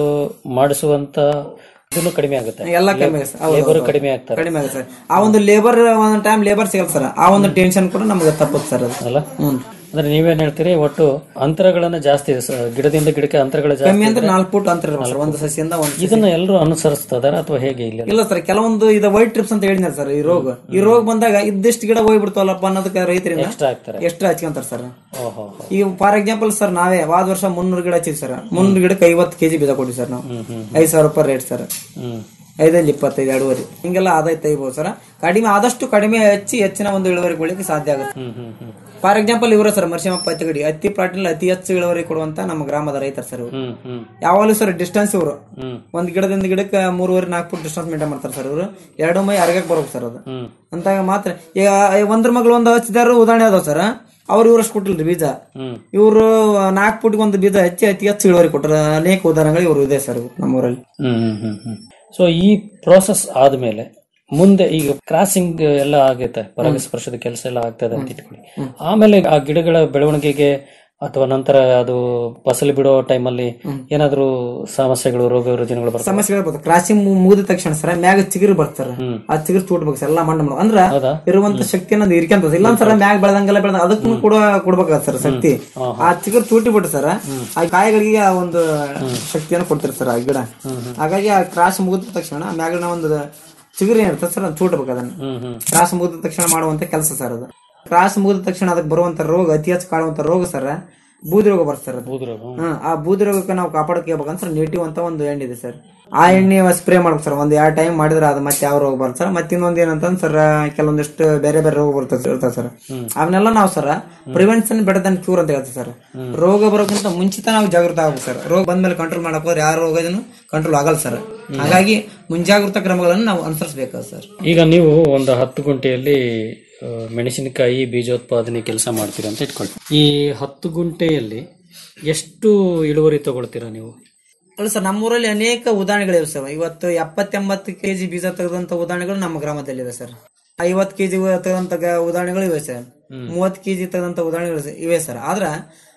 Speaker 12: ಮಾಡಿಸುವಂತ ಇದನ್ನು ಕಡಿಮೆ ಆಗುತ್ತೆ
Speaker 13: ಎಲ್ಲ ಕಡಿಮೆ ಆಗುತ್ತೆ ಸರ್. ಹೌದು,
Speaker 12: ಲೇಬರ್
Speaker 13: ಹೌದು.
Speaker 12: ಕಡಿಮೆ ಆಗ್ತಾರೆ
Speaker 13: ಕಡಿಮೆ ಆಗುತ್ತೆ ಸರ್ ಆ ಒಂದು ಲೇಬರ್ ಒಂದ್ ಟೈಮ್ ಲೇಬರ್ ಸಿಗಲ್ಲ ಸರ್ ಆ ಒಂದು ಟೆನ್ಷನ್ ಕೂಡ ನಮಗೆ ತಪ್ಪುತ್ತೆ ಸರ್ ಅದು
Speaker 12: ಅಲ್ಲ
Speaker 13: ಹ್ಮ್
Speaker 12: ಅಂದ್ರೆ ನೀವೇನ್ ಹೇಳ್ತೀರಿ ಒಟ್ಟು ಅಂತರಗಳನ್ನ ಜಾಸ್ತಿ ಇದೆ ಸರ್. ಗಿಡದಿಂದ ಗಿಡಕ್ಕೆ ಅಂತರಗಳು ಜಾಸ್ತಿ
Speaker 13: ಕಮ್ಮಿ ಅಂದ್ರೆ
Speaker 12: ಇದ್ರೆ
Speaker 13: ನಾಲ್ಕು ಫುಟ್ ಅಂತರ ಇರ್ಬೇಕು ಸರ್ ಒಂದು ಸಸಿಯಿಂದ ಒಂದು
Speaker 12: ಇದನ್ನ ಎಲ್ಲರೂ ಅನುಸರಿಸ್ತಾರ ಅಥವಾ ಹೇಗೆ ಇಲ್ಲ
Speaker 13: ಇಲ್ಲ ಸರ್ ಕೆಲವೊಂದು ಇದು ವೈಟ್ ಟ್ರಿಪ್ಸ್ ಅಂತ ಹೇಳಿದ್ನ ಸರ್ ಈ ರೋಗ ಈ ರೋಗ ಬಂದಾಗ ಇದ್ದಿಷ್ಟು ಗಿಡ ಹೋಗ್ಬಿಡ್ತಾವಲ್ಲಪ್ಪ ಅನ್ನೋದಕ್ಕೆ ರೈತರಿಂದ
Speaker 12: ಎಕ್ಸ್ಟ್ರಾ ಆಗ್ತಾರೆ
Speaker 13: ಎಷ್ಟು ಹಚ್ಕೊಂತಾರ ಸರ್
Speaker 12: ಓಹೋ
Speaker 13: ಈಗ ಫಾರ್ ಎಕ್ಸಾಂಪಲ್ ಸರ್ ನಾವೇ ವಾದ ವರ್ಷ ಮುನ್ನೂರು ಗಿಡ ಹಚ್ಚಿವಿ ಸರ್ ಮುನ್ನೂರು ಗಿಡಕ್ಕೆ ಐವತ್ತು ಕೆಜಿ ಬೀಜ ಕೊಟ್ಟಿವಿ ಸರ್ ನಾವು ಐದು ಸಾವಿರ ರೂಪಾಯಿ ರೇಟ್ ಸರ್
Speaker 12: ಹ್ಮ್
Speaker 13: ಐದಲ್ಲಿ ಇಪ್ಪತ್ತೈದು ಎರಡೂವರೆ ಹಿಂಗೆಲ್ಲ ಆದಾಯ ತೆಗಿಬಹುದು ಸರ್ ಕಡಿಮೆ ಆದಷ್ಟು ಕಡಿಮೆ ಹಚ್ಚಿ ಹೆಚ್ಚಿನ ಒಂದು ಇಳುವರಿ ಕೊಡ್ಲಿಕ್ಕೆ ಸಾಧ್ಯ ಆಗುತ್ತೆ
Speaker 12: ಹ್ಮ್ ಹ್ಮ್ ಹ್ಮ್
Speaker 13: ಫಾರ್ ಎಕ್ಸಾಂಪಲ್ ಇವರ ಸರ್ ಮರ್ಷಿಮಪ್ಪ ಹತ್ತಿಗಡಿ ಹತ್ತಿ ಪ್ಲಾಟ್ನಲ್ಲಿ ಅತಿ ಹೆಚ್ಚು ಇಳುವರಿ ಕೊಡುವಂತ ನಮ್ಮ ಗ್ರಾಮದ ರೈತರು ಸರ್ ಇವರು
Speaker 12: ಹ್ಮ್ ಹ್ಮ್
Speaker 13: ಯಾವಾಗಲೂ ಸರ್ ಡಿಸ್ಟೆನ್ಸ್ ಇವರು
Speaker 12: ಹ್ಮ್
Speaker 13: ಒಂದ್ ಗಿಡದಿಂದ ಗಿಡಕ್ಕೆ ಮೂರುವರೆ ನಾಲ್ಕು ಫುಟ್ ಡಿಸ್ಟೆನ್ಸ್ ಮೇಂಟೈನ್ ಮಾಡ್ತಾರೆ ಸರ್ ಇವರು ಎರಡು ಮೈ ಅರ್ಗಕ್ಕೆ ಬರ್ಬೇಕು ಸರ್ ಅದು
Speaker 12: ಹ್ಮ್
Speaker 13: ಅಂತಾಗ ಮಾತ್ರ ಈಗ ಒಂದ್ರ ಮಗಳು ಒಂದು ಹಚ್ಚಿದಾರು ಉದಾಹರಣೆ ಅದಾವ ಸರ್ ಅವ್ರು ಇವ್ರಷ್ಟು ಕೊಟ್ಟಿಲ್ರಿ ಬೀಜ
Speaker 12: ಹ್ಮ್
Speaker 13: ಇವರು ನಾಲ್ಕು ಫುಟ್ಗೆ ಒಂದು ಬೀಜ ಹಚ್ಚಿ ಅತಿ ಹೆಚ್ಚು ಇಳುವರಿ ಕೊಟ್ಟರು ಅನೇಕ ಉದಾಹರಣೆಗಳು ಇವರು ಇದೆ ಸರ್ ನಮ್ಮೂರಲ್ಲಿ
Speaker 12: ಹ್ಮ್ ಹ್ಮ್ ಹ್ಮ್ ಹ್ಮ್ ಸೊ ಈ ಪ್ರೋಸೆಸ್ ಆದ್ಮೇಲೆ ಮುಂದೆ ಈಗ ಕ್ರಾಸಿಂಗ್ ಎಲ್ಲ ಆಗೈತೆ ಪರಾಗಸ್ಪರ್ಶದ ಕೆಲಸ ಎಲ್ಲ ಆಗ್ತದೆ ಅಂತ ಇಟ್ಕೊಳ್ಳಿ ಆಮೇಲೆ ಆ ಗಿಡಗಳ ಬೆಳವಣಿಗೆಗೆ ಅಥವಾ ನಂತರ ಅದು ಫಸಲು ಬಿಡೋ ಟೈಮಲ್ಲಿ ಏನಾದ್ರೂ ಸಮಸ್ಯೆಗಳು ರೋಗ ರುಜಿನಗಳು ಬರ್ತವೆ
Speaker 13: ಸಮಸ್ಯೆಗಳು ಬರ್ತವೆ ಕ್ರಾಸಿಂಗ್ ಮುಗಿದ ತಕ್ಷಣ ಸರ್ ಮ್ಯಾಗ ಚಿಗುರು ಬರ್ತಾರ ಆ ಚಿಗುರು ತೂಟ್ಬೇಕು ಸರ್ ಎಲ್ಲ ಮಣ್ಣು ಮಾಡೋದು ಅಂದ್ರ
Speaker 12: ಹೌದಾ?
Speaker 13: ಇರುವಂತ ಶಕ್ತಿಯನ್ನ ಅದು ಇರ್ಕೊಂತ ಇಲ್ಲ ಸರ್ ಮ್ಯಾಗ ಬೆಳೆದಂಗೆಲ್ಲ ಬೆಳೆದ ಅದಕ್ಕೂ ಕೂಡ ಕೊಡ್ಬೇಕಾಗತ್ತೆ ಸರ್ ಶಕ್ತಿ ಆ ಚಿಗುರು ತೂಟಿ ಬಿಟ್ಟು ಸರ್ ಆ ಕಾಯಿಗಳಿಗೆ ಆ ಒಂದು ಶಕ್ತಿಯನ್ನು ಕೊಡ್ತಾರೆ ಸರ್ ಆ ಗಿಡ ಹಾಗಾಗಿ ಆ ಕ್ರಾಸ್ ಮುಗಿದ ತಕ್ಷಣ ಆ ಮ್ಯಾಗಿನ ಒಂದು ಚಿಗುರು ಏನಿರ್ತದೆ ಸರ್ ಅದು ತೂಟ್ಬೇಕು ಅದನ್ನ
Speaker 12: ಹ್ಮ್ ಹ್ಮ್
Speaker 13: ಕ್ರಾಸ್ ಮುಗಿದ ತಕ್ಷಣ ಮಾಡುವಂತ ಕೆಲಸ ಸರ್ ಅದು ಕ್ರಾಸ್ ಮುಗಿದ ತಕ್ಷಣ ಅದಕ್ಕೆ ಬರುವಂತ ರೋಗ ಅತಿ ಹೆಚ್ಚು ಕಾಡುವಂತ ರೋಗ ಸರ್ ಬೂದಿ ರೋಗ ಬರ್ತದೆ ಸರ್ ಅದು
Speaker 12: ಬೂದಿ ರೋಗ, ಹ್ಮ್.
Speaker 13: ಹಾ, ಆ ಬೂದಿ ರೋಗಕ್ಕೆ ನಾವು ಕಾಪಾಡ್ಕೋಬೇಕಂತ ಸರ್ ನೇಟಿವ್ ಅಂತ ಒಂದು ಎಣ್ಣೆ ಇದೆ ಸರ್ ಆ ಎಣ್ಣೆ ಸ್ಪ್ರೇ ಮಾಡ್ಬೇಕು ಸರ್ ಒಂದ್ ಎರಡು ಟೈಮ್ ಮಾಡಿದ್ರೆ ಅದು ಮತ್ತೆ ಯಾವ ರೋಗ ಬರುತ್ತೆ ಸರ್ ಮತ್ತೆ ಇನ್ನೊಂದ್ ಏನಂತಂದ್ರೆ ಸರ್ ಕೆಲವೊಂದಿಷ್ಟು ಬೇರೆ ಬೇರೆ ರೋಗ ಬರ್ತದೆ ಇರ್ತದೆ ಸರ್ ಅವನ್ನೆಲ್ಲ ನಾವು sir prevention better than cure ಅಂತ ಹೇಳ್ತೀವಿ ಸರ್ ರೋಗ ಬರೋಕ್ಕಿಂತ ಮುಂಚಿತ ನಾವು ಜಾಗೃತ ಆಗ್ಬೇಕು ಸರ್ ರೋಗ ಬಂದ್ಮೇಲೆ ಕಂಟ್ರೋಲ್ ಮಾಡಕ್ ಹೋದ್ರೆ ಯಾವ ರೋಗ ಕಂಟ್ರೋಲ್ ಆಗಲ್ಲ ಸರ್ ಹಾಗಾಗಿ ಮುಂಜಾಗ್ರತಾ ಕ್ರಮಗಳನ್ನು ನಾವು ಅನುಸರಿಸಬೇಕು ಸರ್
Speaker 12: ಈಗ ನೀವು ಒಂದು ಹತ್ತು ಗುಂಟೆಯಲ್ಲಿ ಆ, ಮೆಣಸಿನಕಾಯಿ ಬೀಜೋತ್ಪಾದನೆ ಕೆಲಸ ಮಾಡ್ತೀರಾ ಅಂತ ಇಟ್ಕೊಳ್ಳಿ ಈ ಹತ್ತು ಗುಂಟೆಯಲ್ಲಿ ಎಷ್ಟು ಇಳುವರಿ ತಗೊಳ್ತೀರಾ ನೀವು
Speaker 13: ಅಲ್ಲ ಸರ್ ನಮ್ಮೂರಲ್ಲಿ ಅನೇಕ ಉದಾಹರಣೆಗಳಿವೆ ಸರ್ ಇವತ್ತು ಎಪ್ಪತ್ತೆಂಬತ್ತು ಕೆಜಿ ಬೀಜ ತೆಗೆದಂತ ಉದಾಹರಣೆಗಳು ನಮ್ಮ ಗ್ರಾಮದಲ್ಲಿವೆ ಸರ್ ಐವತ್ತು ಕೆಜಿ ತೆಗೆದಂತ ಗ- ಉದಾಹರಣೆಗಳು ಇವೆ ಸರ್ ಮೂವತ್ತು ಕೆಜಿ ತೆಗೆದಂತ ಉದಾಹರಣೆಗಳು ಸ- ಇವೆ ಸರ್ ಆದ್ರ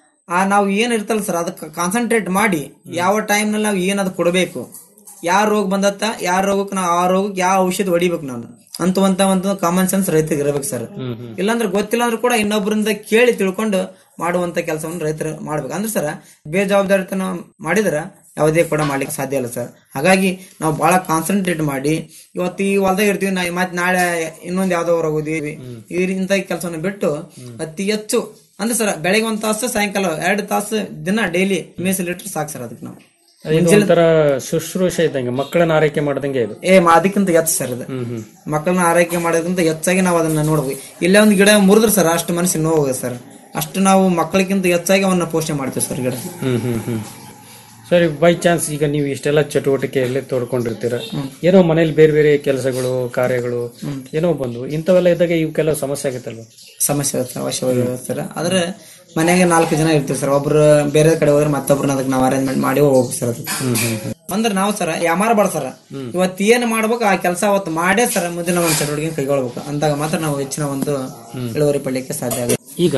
Speaker 13: ಆ ನಾವು ಏನ್ ಇರ್ತಲ್ಲ ಸರ್ ಅದಕ್ಕೆ ಕಾನ್ಸಂಟ್ರೇಟ್ ಮಾಡಿ ಯಾವ ಟೈಮ್ ನಲ್ಲಿ ನಾವು ಏನ್ ಅದು ಕೊಡಬೇಕು ಯಾವ ರೋಗ ಬಂದತ್ತ ಯಾವ ರೋಗಕ್ಕೆ ನಾವು ಆ ರೋಗಕ್ಕೆ ಯಾವ ಔಷಧ ಹೊಡಿಬೇಕು ನಾನು ಅಂತವಂತ ಒಂದು ಕಾಮನ್ ಸೆನ್ಸ್ ರೈತರಿಗೆ ಇರಬೇಕು ಸರ್ ಇಲ್ಲಾಂದ್ರೆ ಗೊತ್ತಿಲ್ಲ ಅಂದ್ರೂ ಕೂಡ ಇನ್ನೊಬ್ಬರಿಂದ ಕೇಳಿ ತಿಳ್ಕೊಂಡು ಮಾಡುವಂತ ಕೆಲಸವನ್ನು ರೈತರು ಮಾಡ್ಬೇಕು ಅಂದ್ರೆ ಸರ್ ಬೇಜವಾಬ್ದಾರಿತನ ಮಾಡಿದ್ರ ಯಾವುದೇ ಕೂಡ ಮಾಡ್ಲಿಕ್ಕೆ ಸಾಧ್ಯ ಇಲ್ಲ ಸರ್ ಹಾಗಾಗಿ ನಾವು ಬಹಳ ಕಾನ್ಸಂಟ್ರೇಟ್ ಮಾಡಿ ಇವತ್ತು ಈ ಹೊಲ್ದಾಗ ಇರ್ತೀವಿ ನಾ ಮತ್ತೆ ನಾಳೆ ಇನ್ನೊಂದು ಯಾವ್ದೋ ಹೊರಗೆ ಹೋದಿವಿ ಈ ಇಂಥ ಕೆಲಸವನ್ನು ಬಿಟ್ಟು ಅತಿ ಹೆಚ್ಚು ಅಂದ್ರೆ ಸರ್ ಬೆಳಗ್ಗೆ ಒಂದ್ ತಾಸು ಸಾಯಂಕಾಲ ಎರಡು ತಾಸು ದಿನ ಡೈಲಿ ಮೀಸಲಿಟ್ರೆ ಸಾಕು ಸರ್ ಅದಕ್ಕೆ ನಾವು
Speaker 12: ಇದು ಒಂಥರ ಶುಶ್ರೂಷೆ ಇದ್ದಂಗೆ ಮಕ್ಕಳನ್ನ ಆರೈಕೆ ಮಾಡ್ದಂಗೆ ಇದು
Speaker 13: ಏ ಮ- ಅದಕ್ಕಿಂತ ಹೆಚ್ಚು ಸರ್ ಇದು ಮಕ್ಕಳನ್ನ ಆರೈಕೆ ಮಾಡೋದಕ್ಕಿಂತ ಹೆಚ್ಚಾಗಿ ನಾವು ಅದನ್ನ ನೋಡ್ಬೇಕು ಇಲ್ಲೇ ಒಂದು ಗಿಡ ಮುರಿದ್ರೆ ಸರ್ ಅಷ್ಟು ಮನಸ್ಸಿಗೆ ನೋವು ಸರ್ ಅಷ್ಟು ನಾವು ಮಕ್ಕಳಿಗಿಂತ ಹೆಚ್ಚಾಗಿ ಅವನ್ನ ಪೋಷಣೆ ಮಾಡ್ತೀವಿ ಸರ್ ಗಿಡ
Speaker 12: ಹ್ಮ್ ಹ್ಮ್ ಹ್ಮ್ ಸರಿ ಬೈ ಚಾನ್ಸ್ ಈಗ ನೀವು ಇಷ್ಟೆಲ್ಲ ಚಟುವಟಿಕೆಯಲ್ಲಿ ತೋಡ್ಕೊಂಡಿರ್ತೀರ ಏನೋ ಮನೇಲಿ ಬೇರೆ ಬೇರೆ ಕೆಲಸಗಳು ಕಾರ್ಯಗಳು ಏನೋ ಬಂದು ಇಂಥವೆಲ್ಲ ಇದ್ದಾಗ ಇವಕ್ಕೆಲ್ಲ ಸಮಸ್ಯೆ ಆಗುತ್ತಲ್ವ
Speaker 13: ಸಮಸ್ಯೆ ಇರುತ್ತೆ ಅವಶ್ಯವಾಗಿ ಇರುತ್ತೆ ಸರ್ ಆದ್ರೆ ಮನೆಗೆ ನಾಲ್ಕು ಜನ ಇರ್ತೀವಿ ಸರ್ ಒಬ್ರು ಬೇರೆ ಕಡೆ ಹೋದ್ರೆ ಮತ್ತೊಬ್ರನ್ನ ಅದಕ್ಕೆ ನಾವು ಅರೇಂಜ್ಮೆಂಟ್ ಮಾಡಿ ಹೋಗ್ಬೇಕು ಸರ್ ಅದಕ್ಕೆ ಅಂದ್ರೆ ನಾವು ಸರ್ ಯಾಮಾರ ಬಾಡ ಸರ್ ಇವತ್ತು ಏನ್ ಮಾಡ್ಬೇಕು ಆ ಕೆಲಸ ಅವತ್ತು ಮಾಡೇ ಸರ್ ಮುಂದಿನ ಒಂದು ಚಟುವಟಿಕೆ ಕೈಗೊಳ್ಬೇಕು ಅಂದಾಗ ಮಾತ್ರ ನಾವು ಹೆಚ್ಚಿನ ಒಂದು ಇಳುವರಿ ಪಡ್ಲಿಕ್ಕೆ ಸಾಧ್ಯ ಆಗುತ್ತೆ
Speaker 12: ಈಗ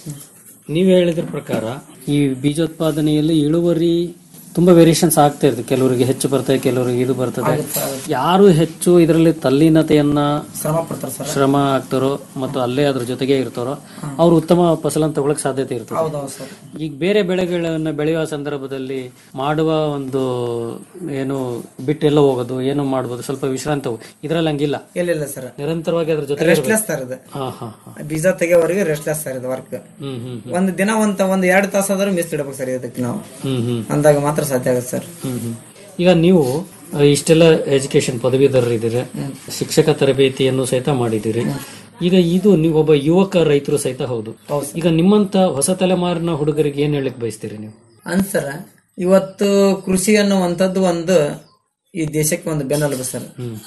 Speaker 12: ನೀವು ಹೇಳಿದ್ರ ಪ್ರಕಾರ ಈ ಬೀಜೋತ್ಪಾದನೆಯಲ್ಲಿ ಇಳುವರಿ ತುಂಬಾ ವೇರಿಯೇಷನ್ಸ್ ಆಗ್ತಾ ಇರ್ತದೆ ಕೆಲವರಿಗೆ ಹೆಚ್ಚು ಬರ್ತದೆ ಕೆಲವರಿಗೆ ಇದು ಬರ್ತದೆ ಯಾರು ಹೆಚ್ಚು ಇದರಲ್ಲಿ ತಲ್ಲೀನತೆಯನ್ನ
Speaker 13: ಶ್ರಮ ಪಡ್ತಾರೆ ಸರ್
Speaker 12: ಶ್ರಮ ಆಗ್ತಾರೋ ಮತ್ತು ಅಲ್ಲೇ ಅದ್ರ ಜೊತೆಗೆ ಇರ್ತಾರೋ ಅವ್ರು ಉತ್ತಮ ಫಸಲನ್ನು ತಗೊಳಕ್ ಸಾಧ್ಯತೆ ಇರ್ತದೆ
Speaker 13: ಹೌದೌದು ಸರ್
Speaker 12: ಈಗ ಬೇರೆ ಬೆಳೆಗಳನ್ನ ಬೆಳೆಯುವ ಸಂದರ್ಭದಲ್ಲಿ ಮಾಡುವ ಒಂದು ಏನು ಬಿಟ್ಟೆಲ್ಲ ಹೋಗೋದು ಏನು ಮಾಡ್ಬೋದು ಸ್ವಲ್ಪ ವಿಶ್ರಾಂತಿ ತಗೋ ಇದ್ರಲ್ಲಿ ಹಂಗಿಲ್ಲ
Speaker 13: ಇಲ್ಲ ಇಲ್ಲ ಸರ್
Speaker 12: ನಿರಂತರವಾಗಿ ಅದ್ರ ಜೊತೆ
Speaker 13: ರೆಸ್ಟ್ಲೆಸ್ ಸರ್ ಇದು
Speaker 12: ಹಾ ಹಾ ಹಾ
Speaker 13: ಬೀಜ ತೆಗೆಯವರೆಗೆ ರೆಸ್ಟ್ಲೆಸ್ ಸರ್ ಇದು ವರ್ಕ್
Speaker 12: ಹ್ಮ್ ಹ್ಮ್
Speaker 13: ಒಂದು ದಿನ ಒಂದ್ ಒಂದ್ ಎರಡು ತಾಸಾದ್ರೂ ಮಿಸ್ ಇಡಬೇಕು ಸರ್ ಇದಕ್ಕೆ ನಾವು
Speaker 12: ಹ್ಮ್ ಹ್ಮ್
Speaker 13: ಅಂದಾಗ ಮಾತ್ರ ಸಾಧ್ಯ ಆಗುತ್ತೆ ಸರ್
Speaker 12: ಹ್ಮ್ ಹ್ಮ್. ಈಗ ನೀವು ಅಹ್, ಇಷ್ಟೆಲ್ಲ ಎಜುಕೇಶನ್ ಪದವೀಧರರಿದ್ದೀರಿ ಶಿಕ್ಷಕ ತರಬೇತಿಯನ್ನು ಸಹಿತ ಮಾಡಿದ್ದೀರಿ ಈಗ ಇದು ನೀವು ಒಬ್ಬ ಯುವಕ ರೈತರು ಸಹಿತ ಹೌದು ಈಗ ನಿಮ್ಮಂತ ಹೊಸ ತಲೆಮಾರಿನ ಹುಡುಗರಿಗೆ ಏನ್ ಹೇಳಕ್ ಬಯಸ್ತೀರಿ ನೀವು
Speaker 13: ಅನ್ಸರ ಇವತ್ತು ಕೃಷಿ ಅನ್ನುವಂಥದ್ದು ಒಂದು ಈ ದೇಶಕ್ಕೆ ಒಂದು ಬೆನ್ನೆಲುಬು ಸರ್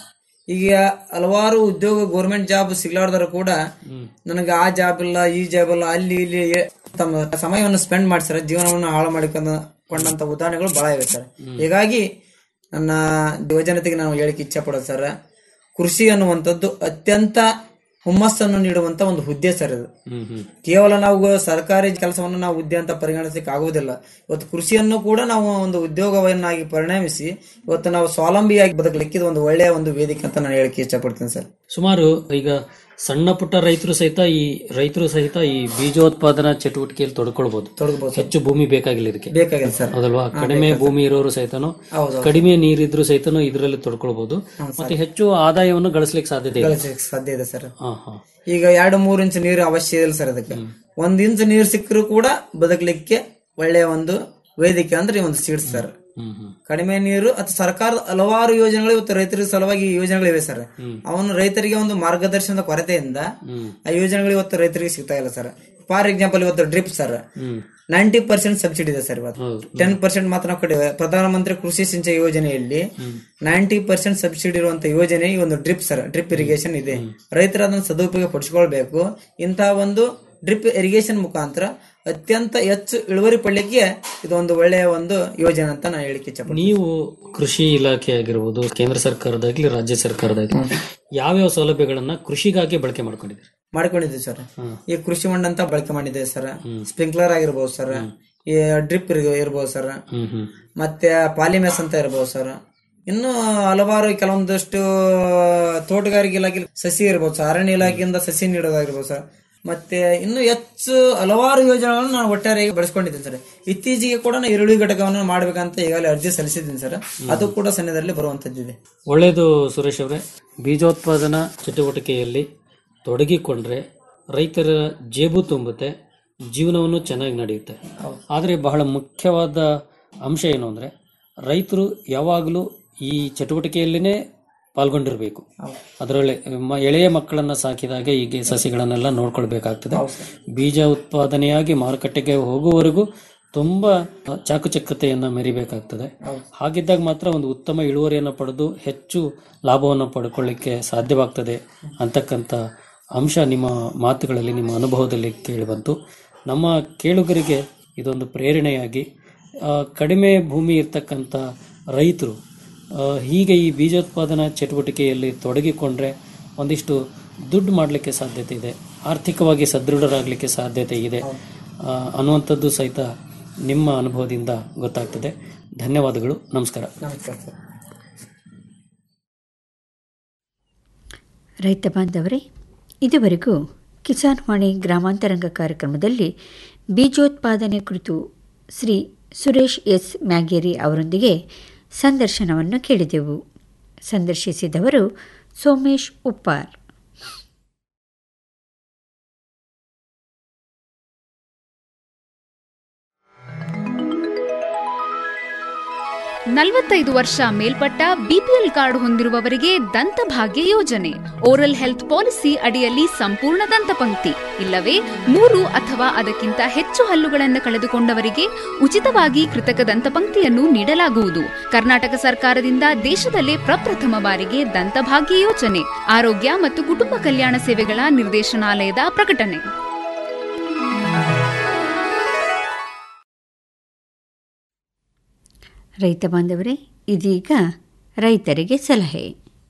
Speaker 13: ಈಗ ಹಲವಾರು ಉದ್ಯೋಗ ಗೌರ್ಮೆಂಟ್ ಜಾಬ್ ಸಿಗ್ಲಾರ್ದರು ಕೂಡ ನನಗೆ ಆ ಜಾಬ್ ಇಲ್ಲ ಈ ಜಾಬ್ ಇಲ್ಲ ಅಲ್ಲಿ ಇಲ್ಲಿ ಏ- ತಮ್ಮ ಸಮಯವನ್ನು ಸ್ಪೆಂಡ್ ಮಾಡಿ ಸರ್ ಜೀವನವನ್ನು ಹಾಳು ಮಾಡಿಕೊಂಡ ಕೊಂಡಂತ ಉದಾಹರಣೆಗಳು ಬಹಳ ಇವೆ ಸರ್ ಹೀಗಾಗಿ ನನ್ನ ಯುವಜನತೆಗೆ ನಾನು ಹೇಳಿಕ್ಕೆ ಇಚ್ಛೆ ಪಡೋದು ಸರ್ ಕೃಷಿ ಅನ್ನುವಂಥದ್ದು ಅತ್ಯಂತ ಹುಮ್ಮಸ್ಸನ್ನು ನೀಡುವಂತ ಒಂದು ಹುದ್ದೆ ಸರ್ ಇದು
Speaker 12: ಹ್ಮ್ ಹ್ಮ್
Speaker 13: ಕೇವಲ ನಾವು ಸರ್ಕಾರಿ ಕೆಲಸವನ್ನು ನಾವು ಹುದ್ದೆ ಅಂತ ಪರಿಗಣಿಸಲಿಕ್ಕೆ ಆಗುವುದಿಲ್ಲ ಇವತ್ತು ಕೃಷಿಯನ್ನು ಕೂಡ ನಾವು ಒಂದು ಉದ್ಯೋಗವನ್ನಾಗಿ ಪರಿಣಮಿಸಿ ಇವತ್ತು ನಾವು ಸ್ವಾವಲಂಬಿಯಾಗಿ ಬದುಕಲಿಕ್ಕೆ ಇದು ಒಂದು ಒಳ್ಳೆಯ ಒಂದು ವೇದಿಕೆ ಅಂತ ನಾನು ಹೇಳಿಕ್ಕೆ ಇಷ್ಟಪಡ್ತೀನಿ ಸರ್
Speaker 12: ಸುಮಾರು ಈಗ ಸಣ್ಣ ಪುಟ್ಟ ರೈತರು ಸಹಿತ ಈ ರೈತರು ಸಹಿತ ಈ ಬೀಜೋತ್ಪಾದನಾ ಚಟುವಟಿಕೆಯಲ್ಲಿ ತೊಡ್ಕೊಳ್ಬಹುದು
Speaker 13: ತೊಡಗಬಹುದು
Speaker 12: ಹೆಚ್ಚು ಭೂಮಿ ಬೇಕಾಗಿಲ್ಲ ಇದಕ್ಕೆ
Speaker 13: ಬೇಕಾಗಿಲ್ಲ ಸರ್
Speaker 12: ಹೌದಲ್ವಾ
Speaker 13: ಹಾ,
Speaker 12: ಕಡಿಮೆ
Speaker 13: ಬೇಕಾಗಿಲ್ಲ.
Speaker 12: ಭೂಮಿ ಇರೋರು ಸಹಿತನು
Speaker 13: ಹೌದು.
Speaker 12: ಕಡಿಮೆ ನೀರಿದ್ರು ಸಹಿತನು ಇದರಲ್ಲಿ ತೊಡ್ಕೊಳ್ಬಹುದು
Speaker 13: ಹಾ, ಸರ್.
Speaker 12: ಮತ್ತೆ ಹೆಚ್ಚು ಆದಾಯವನ್ನು ಗಳಿಸ್ಲಿಕ್ಕೆ ಸಾಧ್ಯತೆ ಇದೆ
Speaker 13: ಗಳಿಸಲಿಕ್ಕೆ ಸಾಧ್ಯ ಇದೆ ಸರ್
Speaker 12: ಹಾ ಹಾ
Speaker 13: ಈಗ ಎರಡು ಮೂರು ಇಂಚ್ ನೀರು ಅವಶ್ಯ ಇಲ್ಲ ಸರ್ ಅದಕ್ಕೆ ಒಂದ್ ಇಂಚ್ ನೀರು ಸಿಕ್ಕರೂ ಕೂಡ ಬದುಕಲಿಕ್ಕೆ ಒಳ್ಳೆಯ ಒಂದು ವೇದಿಕೆ ಅಂದ್ರೆ ಈ ಒಂದು ಸೀಡ್ಸ್ ಸರ್
Speaker 12: ಹ್ಮ್ ಹ್ಮ್
Speaker 13: ಕಡಿಮೆ ನೀರು ಅಥವಾ ಸರ್ಕಾರದ ಹಲವಾರು ಯೋಜನೆಗಳು ಇವತ್ತು ರೈತರ ಸಲುವಾಗಿ ಈ ಯೋಜನೆಗಳಿವೆ ಸರ್ ಅವನು ರೈತರಿಗೆ ಒಂದು ಮಾರ್ಗದರ್ಶನದ ಕೊರತೆಯಿಂದ
Speaker 12: ಹ್ಮ್
Speaker 13: ಆ ಯೋಜನೆಗಳು ಇವತ್ತು ರೈತರಿಗೆ ಸಿಗ್ತಾ ಇಲ್ಲ ಸರ್ ಫಾರ್ ಎಕ್ಸಾಂಪಲ್ ಇವತ್ತು ಡ್ರಿಪ್ ಸರ್
Speaker 12: ಹ್ಮ್
Speaker 13: ನೈಂಟಿ ಪರ್ಸೆಂಟ್ ಸಬ್ಸಿಡಿ ಇದೆ ಸರ್ ಇವತ್ತು
Speaker 12: ಹೌದು
Speaker 13: ಟೆನ್ ಪರ್ಸೆಂಟ್ ಮಾತ್ರ ನಾವು ಕಡಿಮೆ ಪ್ರಧಾನಮಂತ್ರಿ ಕೃಷಿ ಸಿಂಚಾಯಿ ಯೋಜನೆಯಲ್ಲಿ ನೈಂಟಿ ಪರ್ಸೆಂಟ್ ಸಬ್ಸಿಡಿ ಇರುವಂತ ಯೋಜನೆ ಈ ಒಂದು ಡ್ರಿಪ್ ಸರ್ ಡ್ರಿಪ್ ಇರಿಗೇಷನ್ ಇದೆ ರೈತರ ಅದನ್ನು ಸದುಪಯೋಗ ಪಡಿಸಿಕೊಳ್ಬೇಕು ಇಂತಹ ಒಂದು ಡ್ರಿಪ್ ಇರಿಗೇಷನ್ ಮುಖಾಂತರ ಅತ್ಯಂತ ಹೆಚ್ಚು ಇಳುವರಿ ಪಡ್ಲಿಕ್ಕೆ ಇದೊಂದು ಒಳ್ಳೆಯ ಒಂದು ಯೋಜನೆ ಅಂತ ನಾನು ಹೇಳಿಕ್ಕೆ ಇಚ್ಛಪಡ್ತೀನಿ
Speaker 12: ನೀವು ಕೃಷಿ ಇಲಾಖೆ ಆಗಿರ್ಬೋದು ಕೇಂದ್ರ ಸರ್ಕಾರದಾಗ್ಲಿ ರಾಜ್ಯ ಸರ್ಕಾರದಾಗ್ಲಿ ಯಾವ್ಯಾವ ಸೌಲಭ್ಯಗಳನ್ನ ಕೃಷಿಗಾಗಿ ಬಳಕೆ ಮಾಡ್ಕೊಂಡಿದ್ದೀರಿ
Speaker 13: ಮಾಡ್ಕೊಂಡಿದ್ದೀವಿ ಸರ್
Speaker 12: ಹ್ಮ್.
Speaker 13: ಈ ಕೃಷಿ ಹೊಂಡ ಅಂತ ಬಳಕೆ ಮಾಡಿದ್ದೇವೆ ಸರ್ ಸ್ಪ್ರಿಂಕ್ಲರ್ ಆಗಿರ್ಬೋದು ಸರ್ ಈ ಡ್ರಿಪ್ ಇರ್ಬೋದು ಸರ್
Speaker 12: ಹ್ಮ್ ಹ್ಮ್
Speaker 13: ಮತ್ತೆ ಪಾಲಿಮೆಸ್ ಅಂತ ಇರ್ಬೋದು ಸರ್ ಇನ್ನು ಹಲವಾರು ಕೆಲವೊಂದಷ್ಟು ತೋಟಗಾರಿಕೆ ಇಲಾಖೆ ಸಸಿ ಇರ್ಬೋದು ಸರ್ ಅರಣ್ಯ ಇಲಾಖೆಯಿಂದ ಸಸಿ ನೀಡೋದಾಗಿರ್ಬೋದು ಸರ್ ಮತ್ತೆ ಇನ್ನು ಹೆಚ್ಚು ಹಲವಾರು ಯೋಜನೆಗಳನ್ನು ನಾನು ಒಟ್ಟಾರೆಯಾಗಿ ಬಳಸ್ಕೊಂಡಿದ್ದೀನಿ ಸರ್ ಇತ್ತೀಚೆಗೆ ಕೂಡ ನಾನು ಈರುಳ್ಳಿ ಘಟಕವನ್ನು ಮಾಡ್ಬೇಕಂತ ಈಗಾಗಲೇ ಅರ್ಜಿ ಸಲ್ಲಿಸಿದ್ದೀನಿ ಸರ್ ಅದು ಕೂಡ ಸನ್ನಿಧದಲ್ಲಿ ಬರುವಂತದ್ದಿದೆ
Speaker 12: ಒಳ್ಳೆಯದು ಸುರೇಶ್ ಅವರೇ ಬೀಜೋತ್ಪಾದನಾ ಚಟುವಟಿಕೆಯಲ್ಲಿ ತೊಡಗಿಕೊಂಡ್ರೆ ರೈತರ ಜೇಬು ತುಂಬುತ್ತೆ ಜೀವನವನ್ನು ಚೆನ್ನಾಗಿ ನಡೆಯುತ್ತೆ ಆದರೆ ಬಹಳ ಮುಖ್ಯವಾದ ಅಂಶ ಏನು ಅಂದರೆ ರೈತರು ಯಾವಾಗಲೂ ಈ ಚಟುವಟಿಕೆಯಲ್ಲಿನೇ ಪಾಲ್ಗೊಂಡಿರಬೇಕು ಅದರಲ್ಲಿ ಮ- ಎಳೆಯ ಮಕ್ಕಳನ್ನ ಸಾಕಿದಾಗ ಹೀಗೆ ಸಸಿಗಳನ್ನೆಲ್ಲ ನೋಡ್ಕೊಳ್ಬೇಕಾಗ್ತದೆ ಬೀಜ ಉತ್ಪಾದನೆಯಾಗಿ ಮಾರುಕಟ್ಟೆಗೆ ಹೋಗುವವರೆಗೂ ತುಂಬ ಚಾಕುಚಕ್ಯತೆಯನ್ನು ಮೆರಿಬೇಕಾಗ್ತದೆ ಹಾಗಿದ್ದಾಗ ಮಾತ್ರ ಒಂದು ಉತ್ತಮ ಇಳುವರಿಯನ್ನು ಪಡೆದು ಹೆಚ್ಚು ಲಾಭವನ್ನು ಪಡ್ಕೊಳ್ಳಿಕ್ಕೆ ಸಾಧ್ಯವಾಗ್ತದೆ ಅಂತಕ್ಕಂಥ ಅಂಶ ನಿಮ್ಮ ಮಾತುಗಳಲ್ಲಿ ನಿಮ್ಮ ಅನುಭವದಲ್ಲಿ ಕೇಳಿಬಂತು ನಮ್ಮ ಕೇಳುಗರಿಗೆ ಇದೊಂದು ಪ್ರೇರಣೆಯಾಗಿ ಆ, ಕಡಿಮೆ ಭೂಮಿ ಇರ್ತಕ್ಕಂಥ ರೈತರು ಆ, ಹೀಗೆ ಈ ಬೀಜೋತ್ಪಾದನಾ ಚಟುವಟಿಕೆಯಲ್ಲಿ ತೊಡಗಿಕೊಂಡ್ರೆ ಒಂದಿಷ್ಟು ದುಡ್ಡು ಮಾಡಲಿಕ್ಕೆ ಸಾಧ್ಯತೆ ಇದೆ ಆರ್ಥಿಕವಾಗಿ ಸದೃಢರಾಗಲಿಕ್ಕೆ ಸಾಧ್ಯತೆ ಇದೆ ಆ, ಅನ್ನುವಂಥದ್ದು ಸಹಿತ ನಿಮ್ಮ ಅನುಭವದಿಂದ ಗೊತ್ತಾಗ್ತದೆ ಧನ್ಯವಾದಗಳು ನಮಸ್ಕಾರ
Speaker 13: ನಮಸ್ಕಾರ ಸರ್
Speaker 1: ರೈತ ಬಾಂಧವರೇ ಇದುವರೆಗೂ ಕಿಸಾನ್ ವಾಣಿ ಗ್ರಾಮಾಂತರಂಗ ಕಾರ್ಯಕ್ರಮದಲ್ಲಿ ಬೀಜೋತ್ಪಾದನೆ ಕುರಿತು ಶ್ರೀ ಸುರೇಶ್ ಎಸ್ ಮ್ಯಾಗೇರಿ ಅವರೊಂದಿಗೆ ಸಂದರ್ಶನವನ್ನು ಕೇಳಿದೆವು ಸಂದರ್ಶಿಸಿದವರು ಸೋಮೇಶ್ ಉಪ್ಪಾರ್
Speaker 14: ನಲವತ್ತೈದು ವರ್ಷ ಮೇಲ್ಪಟ್ಟ ಬಿಪಿಎಲ್ ಕಾರ್ಡ್ ಹೊಂದಿರುವವರಿಗೆ ದಂತಭಾಗ್ಯ ಯೋಜನೆ ಓರಲ್ ಹೆಲ್ತ್ ಪಾಲಿಸಿ ಅಡಿಯಲ್ಲಿ ಸಂಪೂರ್ಣ ದಂತಪಂಕ್ತಿ ಇಲ್ಲವೇ ಮೂರು ಅಥವಾ ಅದಕ್ಕಿಂತ ಹೆಚ್ಚು ಹಲ್ಲುಗಳನ್ನು ಕಳೆದುಕೊಂಡವರಿಗೆ ಉಚಿತವಾಗಿ ಕೃತಕ ದಂತಪಂಕ್ತಿಯನ್ನು ನೀಡಲಾಗುವುದು ಕರ್ನಾಟಕ ಸರ್ಕಾರದಿಂದ ದೇಶದಲ್ಲೇ ಪ್ರಪ್ರಥಮ ಬಾರಿಗೆ ದಂತಭಾಗ್ಯ ಯೋಜನೆ ಆರೋಗ್ಯ ಮತ್ತು ಕುಟುಂಬ ಕಲ್ಯಾಣ ಸೇವೆಗಳ ನಿರ್ದೇಶನಾಲಯದ ಪ್ರಕಟಣೆ
Speaker 1: ರೈತ ಬಾಂಧವರೇ ಇದೀಗ ರೈತರಿಗೆ ಸಲಹೆ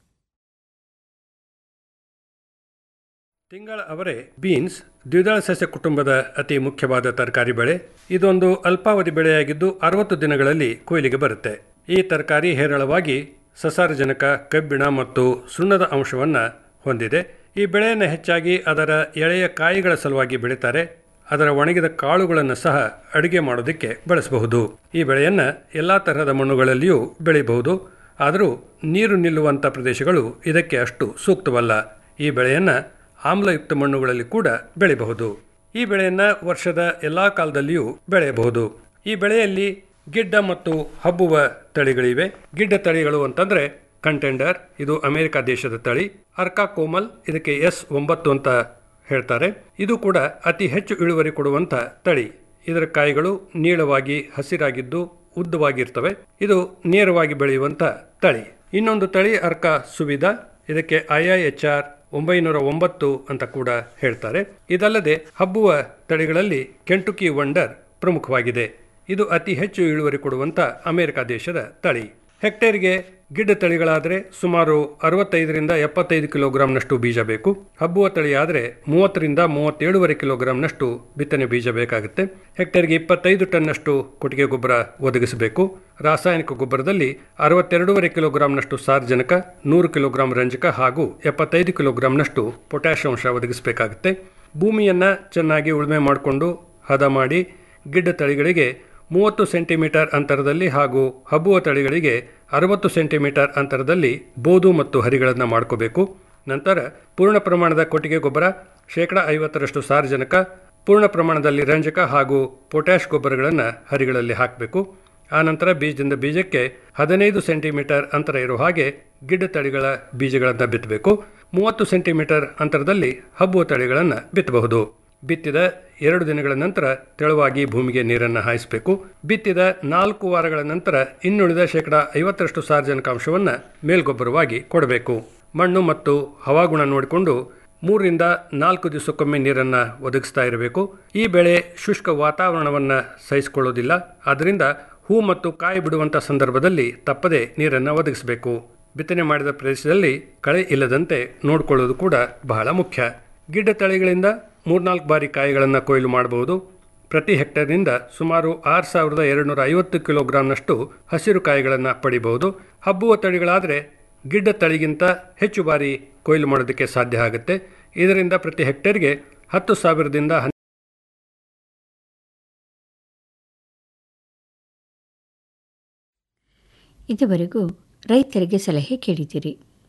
Speaker 15: ತಿಂಗಳ ಅವರೆ ಬೀನ್ಸ್ ದ್ವಿದಳ ಸಸ್ಯ ಕುಟುಂಬದ ಅತಿ ಮುಖ್ಯವಾದ ತರಕಾರಿ ಬೆಳೆ ಇದೊಂದು ಅಲ್ಪಾವಧಿ ಬೆಳೆಯಾಗಿದ್ದು ಅರವತ್ತು ದಿನಗಳಲ್ಲಿ ಕೊಯ್ಲಿಗೆ ಬರುತ್ತೆ ಈ ತರಕಾರಿ ಹೇರಳವಾಗಿ ಸಸಾರಜನಕ ಕಬ್ಬಿಣ ಮತ್ತು ಸುಣ್ಣದ ಅಂಶವನ್ನು ಹೊಂದಿದೆ ಈ ಬೆಳೆಯನ್ನು ಹೆಚ್ಚಾಗಿ ಅದರ ಎಳೆಯ ಕಾಯಿಗಳ ಸಲುವಾಗಿ ಬೆಳೀತಾರೆ ಅದರ ಒಣಗಿದ ಕಾಳುಗಳನ್ನು ಸಹ ಅಡುಗೆ ಮಾಡೋದಕ್ಕೆ ಬಳಸಬಹುದು ಈ ಬೆಳೆಯನ್ನು ಎಲ್ಲ ತರಹದ ಮಣ್ಣುಗಳಲ್ಲಿಯೂ ಬೆಳೆಯಬಹುದು ಆದರೂ ನೀರು ನಿಲ್ಲುವಂಥ ಪ್ರದೇಶಗಳು ಇದಕ್ಕೆ ಅಷ್ಟು ಸೂಕ್ತವಲ್ಲ ಈ ಬೆಳೆಯನ್ನು ಆಮ್ಲಯುಕ್ತ ಮಣ್ಣುಗಳಲ್ಲಿ ಕೂಡ ಬೆಳೆಯಬಹುದು ಈ ಬೆಳೆಯನ್ನು ವರ್ಷದ ಎಲ್ಲ ಕಾಲದಲ್ಲಿಯೂ ಬೆಳೆಯಬಹುದು ಈ ಬೆಳೆಯಲ್ಲಿ ಗಿಡ್ಡ ಮತ್ತು ಹಬ್ಬುವ ತಳಿಗಳಿವೆ ಗಿಡ್ಡ ತಳಿಗಳು ಅಂತಂದ್ರೆ ಕಂಟೆಂಡರ್ ಇದು ಅಮೆರಿಕ ದೇಶದ ತಳಿ ಅರ್ಕಾ ಕೋಮಲ್ ಇದಕ್ಕೆ ಎಸ್ ಒಂಬತ್ತು ಅಂತ ಹೇಳ್ತಾರೆ ಇದು ಕೂಡ ಅತಿ ಹೆಚ್ಚು ಇಳುವರಿ ಕೊಡುವಂತ ತಳಿ ಇದರ ಕಾಯಿಗಳು ನೀಳವಾಗಿ ಹಸಿರಾಗಿದ್ದು ಉದ್ದವಾಗಿರ್ತವೆ ಇದು ನೇರವಾಗಿ ಬೆಳೆಯುವಂತ ತಳಿ ಇನ್ನೊಂದು ತಳಿ ಅರ್ಕಾ ಸುವಿಧ ಇದಕ್ಕೆ ಐಐಎಚ್ಆರ್ ಒಂಬೈನೂರ ಒಂಬತ್ತು ಅಂತ ಕೂಡ ಹೇಳ್ತಾರೆ ಇದಲ್ಲದೆ ಹಬ್ಬುವ ತಳಿಗಳಲ್ಲಿ ಕೆಂಟುಕಿ ವಂಡರ್ ಪ್ರಮುಖವಾಗಿದೆ ಇದು ಅತಿ ಹೆಚ್ಚು ಇಳುವರಿ ಕೊಡುವಂತ ಅಮೆರಿಕ ದೇಶದ ತಳಿ ಹೆಕ್ಟೇರ್ಗೆ ಗಿಡ್ಡ ತಳಿಗಳಾದರೆ ಸುಮಾರು ಅರವತ್ತೈದರಿಂದ ಎಪ್ಪತ್ತೈದು ಕಿಲೋಗ್ರಾಂನಷ್ಟು ಬೀಜ ಬೇಕು ಹಬ್ಬುವ ತಳಿ ಆದರೆ ಮೂವತ್ತರಿಂದ ಮೂವತ್ತೇಳುವರೆ ಕಿಲೋಗ್ರಾಂನಷ್ಟು ಬಿತ್ತನೆ ಬೀಜ ಬೇಕಾಗುತ್ತೆ ಹೆಕ್ಟೇರ್ಗೆ ಇಪ್ಪತ್ತೈದು ಟನ್ನಷ್ಟು ಕೊಟ್ಟಿಗೆ ಗೊಬ್ಬರ ಒದಗಿಸಬೇಕು ರಾಸಾಯನಿಕ ಗೊಬ್ಬರದಲ್ಲಿ ಅರವತ್ತೆರಡೂವರೆ ಕಿಲೋಗ್ರಾಂನಷ್ಟು ಸಾರ್ವಜನಿಕ ನೂರು ಕಿಲೋಗ್ರಾಂ ರಂಜಕ ಹಾಗೂ ಎಪ್ಪತ್ತೈದು ಕಿಲೋಗ್ರಾಂನಷ್ಟು ಪೊಟ್ಯಾಷ್ ಅಂಶ ಒದಗಿಸಬೇಕಾಗುತ್ತೆ ಭೂಮಿಯನ್ನು ಚೆನ್ನಾಗಿ ಉಳುಮೆ ಮಾಡಿಕೊಂಡು ಹದ ಮಾಡಿ ಗಿಡ್ಡ ತಳಿಗಳಿಗೆ ಮೂವತ್ತು ಸೆಂಟಿಮೀಟರ್ ಅಂತರದಲ್ಲಿ ಹಾಗೂ ಹಬ್ಬುವ ತಳಿಗಳಿಗೆ ಅರವತ್ತು ಸೆಂಟಿಮೀಟರ್ ಅಂತರದಲ್ಲಿ ಬೋದು ಮತ್ತು ಹರಿಗಳನ್ನು ಮಾಡ್ಕೋಬೇಕು ನಂತರ ಪೂರ್ಣ ಪ್ರಮಾಣದ ಕೊಟ್ಟಿಗೆ ಗೊಬ್ಬರ ಶೇಕಡ ಐವತ್ತರಷ್ಟು ಸಾರಜನಕ ಪೂರ್ಣ ಪ್ರಮಾಣದಲ್ಲಿ ರಂಜಕ ಹಾಗೂ ಪೊಟ್ಯಾಷ್ ಗೊಬ್ಬರಗಳನ್ನು ಹರಿಗಳಲ್ಲಿ ಹಾಕಬೇಕು ಆನಂತರ ಬೀಜದಿಂದ ಬೀಜಕ್ಕೆ ಹದಿನೈದು ಸೆಂಟಿಮೀಟರ್ ಅಂತರ ಇರೋ ಹಾಗೆ ಗಿಡ್ಡ ತಳಿಗಳ ಬೀಜಗಳನ್ನು ಬಿತ್ತಬೇಕು ಮೂವತ್ತು ಸೆಂಟಿಮೀಟರ್ ಅಂತರದಲ್ಲಿ ಹಬ್ಬುವ ತಳಿಗಳನ್ನು ಬಿತ್ತಬಹುದು ಬಿತ್ತಿದ ಎರಡು ದಿನಗಳ ನಂತರ ತೆಳುವಾಗಿ ಭೂಮಿಗೆ ನೀರನ್ನು ಹಾಯಿಸಬೇಕು ಬಿತ್ತಿದ ನಾಲ್ಕು ವಾರಗಳ ನಂತರ ಇನ್ನುಳಿದ ಶೇಕಡ ಐವತ್ತರಷ್ಟು ಸಾರ್ವಜನಿಕಾಂಶವನ್ನು ಮೇಲ್ಗೊಬ್ಬರವಾಗಿ ಕೊಡಬೇಕು ಮಣ್ಣು ಮತ್ತು ಹವಾಗುಣ ನೋಡಿಕೊಂಡು ಮೂರರಿಂದ ನಾಲ್ಕು ದಿವಸಕ್ಕೊಮ್ಮೆ ನೀರನ್ನು ಒದಗಿಸ್ತಾ ಇರಬೇಕು ಈ ಬೆಳೆ ಶುಷ್ಕ ವಾತಾವರಣವನ್ನು ಸಹಿಸಿಕೊಳ್ಳೋದಿಲ್ಲ ಆದ್ದರಿಂದ ಹೂ ಮತ್ತು ಕಾಯಿ ಬಿಡುವಂಥ ಸಂದರ್ಭದಲ್ಲಿ ತಪ್ಪದೆ ನೀರನ್ನು ಒದಗಿಸಬೇಕು ಬಿತ್ತನೆ ಮಾಡಿದ ಪ್ರದೇಶದಲ್ಲಿ ಕಳೆ ಇಲ್ಲದಂತೆ ನೋಡಿಕೊಳ್ಳೋದು ಕೂಡ ಬಹಳ ಮುಖ್ಯ ಗಿಡ್ಡ ತಳಿಗಳಿಂದ ಮೂರ್ನಾಲ್ಕು ಬಾರಿ ಕಾಯಿಗಳನ್ನು ಕೊಯ್ಲು ಮಾಡಬಹುದು ಪ್ರತಿ ಹೆಕ್ಟೇರ್ನಿಂದ ಸುಮಾರು ಆರು ಸಾವಿರದ ಎರಡುನೂರ ಐವತ್ತು ಕಿಲೋಗ್ರಾಂನಷ್ಟು ಹಸಿರು ಕಾಯಿಗಳನ್ನು ಪಡಿಬಹುದು ಹಬ್ಬುವ ತಳಿಗಳಾದರೆ ಗಿಡ್ಡ ತಳಿಗಿಂತ ಹೆಚ್ಚು ಬಾರಿ ಕೊಯ್ಲು ಮಾಡೋದಕ್ಕೆ ಸಾಧ್ಯ ಆಗುತ್ತೆ ಇದರಿಂದ ಪ್ರತಿ ಹೆಕ್ಟೇರ್ಗೆ ಹತ್ತು ಸಾವಿರದಿಂದ
Speaker 1: ಇದುವರೆಗೂ ರೈತರಿಗೆ ಸಲಹೆ ಕೇಳಿದಿರಿ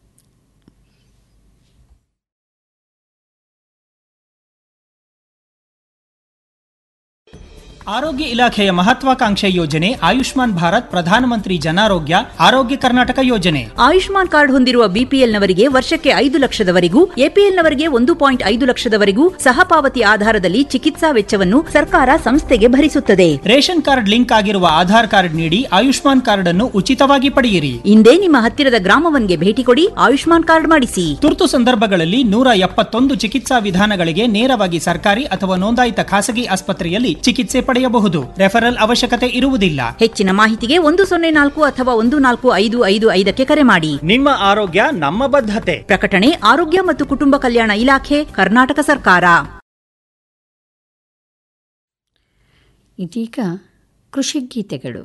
Speaker 16: ಆರೋಗ್ಯ ಇಲಾಖೆಯ ಮಹತ್ವಾಕಾಂಕ್ಷೆ ಯೋಜನೆ ಆಯುಷ್ಮಾನ್ ಭಾರತ್ ಪ್ರಧಾನಮಂತ್ರಿ ಜನಾರೋಗ್ಯ ಆರೋಗ್ಯ ಕರ್ನಾಟಕ ಯೋಜನೆ
Speaker 17: ಆಯುಷ್ಮಾನ್ ಕಾರ್ಡ್ ಹೊಂದಿರುವ ಬಿಪಿಎಲ್ನವರಿಗೆ ವರ್ಷಕ್ಕೆ ಐದು ಲಕ್ಷದವರೆಗೂ ಎಪಿಎಲ್ನವರಿಗೆ ಒಂದು ಪಾಯಿಂಟ್ ಐದು ಲಕ್ಷದವರೆಗೂ ಸಹಪಾವತಿ ಆಧಾರದಲ್ಲಿ ಚಿಕಿತ್ಸಾ ವೆಚ್ಚವನ್ನು ಸರ್ಕಾರ ಸಂಸ್ಥೆಗೆ ಭರಿಸುತ್ತದೆ
Speaker 16: ರೇಷನ್ ಕಾರ್ಡ್ ಲಿಂಕ್ ಆಗಿರುವ ಆಧಾರ್ ಕಾರ್ಡ್ ನೀಡಿ ಆಯುಷ್ಮಾನ್ ಕಾರ್ಡ್ ಅನ್ನು ಉಚಿತವಾಗಿ ಪಡೆಯಿರಿ
Speaker 17: ಇಂದೇ ನಿಮ್ಮ ಹತ್ತಿರದ ಗ್ರಾಮವನ್ಗೆ ಭೇಟಿ ಕೊಡಿ ಆಯುಷ್ಮಾನ್ ಕಾರ್ಡ್ ಮಾಡಿಸಿ
Speaker 16: ತುರ್ತು ಸಂದರ್ಭಗಳಲ್ಲಿ ನೂರ ಎಪ್ಪತ್ತೊಂದು ಚಿಕಿತ್ಸಾ ವಿಧಾನಗಳಿಗೆ ನೇರವಾಗಿ ಸರ್ಕಾರಿ ಅಥವಾ ನೋಂದಾಯಿತ ಖಾಸಗಿ ಆಸ್ಪತ್ರೆಯಲ್ಲಿ ಚಿಕಿತ್ಸೆ ಪಡೆಯಬಹುದು ರೆಫರಲ್ ಅವಶ್ಯಕತೆ ಇರುವುದಿಲ್ಲ
Speaker 17: ಹೆಚ್ಚಿನ ಮಾಹಿತಿಗೆ ಒಂದು ಸೊನ್ನೆ ನಾಲ್ಕು ಅಥವಾ ಒಂದು ನಾಲ್ಕು ಐದು ಐದು ಐದಕ್ಕೆ ಕರೆ ಮಾಡಿ
Speaker 16: ನಿಮ್ಮ ಆರೋಗ್ಯ ನಮ್ಮ ಬದ್ಧತೆ
Speaker 17: ಪ್ರಕಟಣೆ ಆರೋಗ್ಯ ಮತ್ತು ಕುಟುಂಬ ಕಲ್ಯಾಣ ಇಲಾಖೆ ಕರ್ನಾಟಕ ಸರ್ಕಾರ
Speaker 1: ಇದೀಗ ಕೃಷಿ ಗೀತೆಗಳು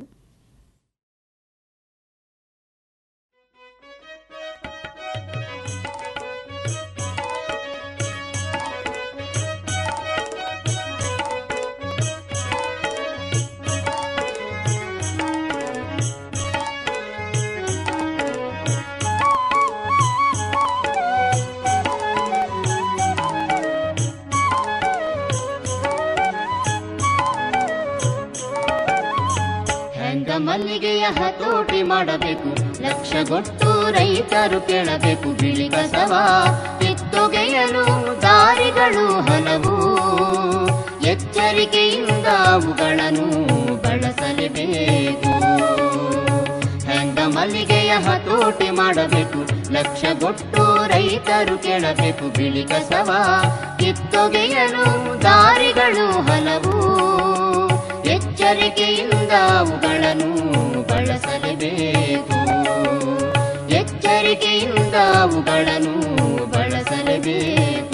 Speaker 6: ಹೆಂಗ ಮಲ್ಲಿಗೆಯ ಹತೋಟಿ ಮಾಡಬೇಕು ಲಕ್ಷಗೊಟ್ಟು ರೈತರು ಕೇಳಬೇಕು ಬಿಳಿ ಕಸವ ಕಿತ್ತೊಗೆಯಲು ದಾರಿಗಳು ಹಲವು ಎಚ್ಚರಿಕೆಯಿಂದ ಅವುಗಳನ್ನು ಬಳಸಲೇಬೇಕು ಹೆಂಗ ಮಲ್ಲಿಗೆಯ ಹತೋಟಿ ಮಾಡಬೇಕು ಲಕ್ಷಗೊಟ್ಟು ರೈತರು ಕೇಳಬೇಕು ಬಿಳಿ ಕಸವ ಕಿತ್ತೊಗೆಯಲು ದಾರಿಗಳು ಹಲವು ಎಚ್ಚರಿಕೆಯಿಂದ ಅವುಗಳನ್ನು ಬಳಸಲೇಬೇಕು ಎಚ್ಚರಿಕೆಯಿಂದ ಅವುಗಳನ್ನು ಬಳಸಲೇಬೇಕು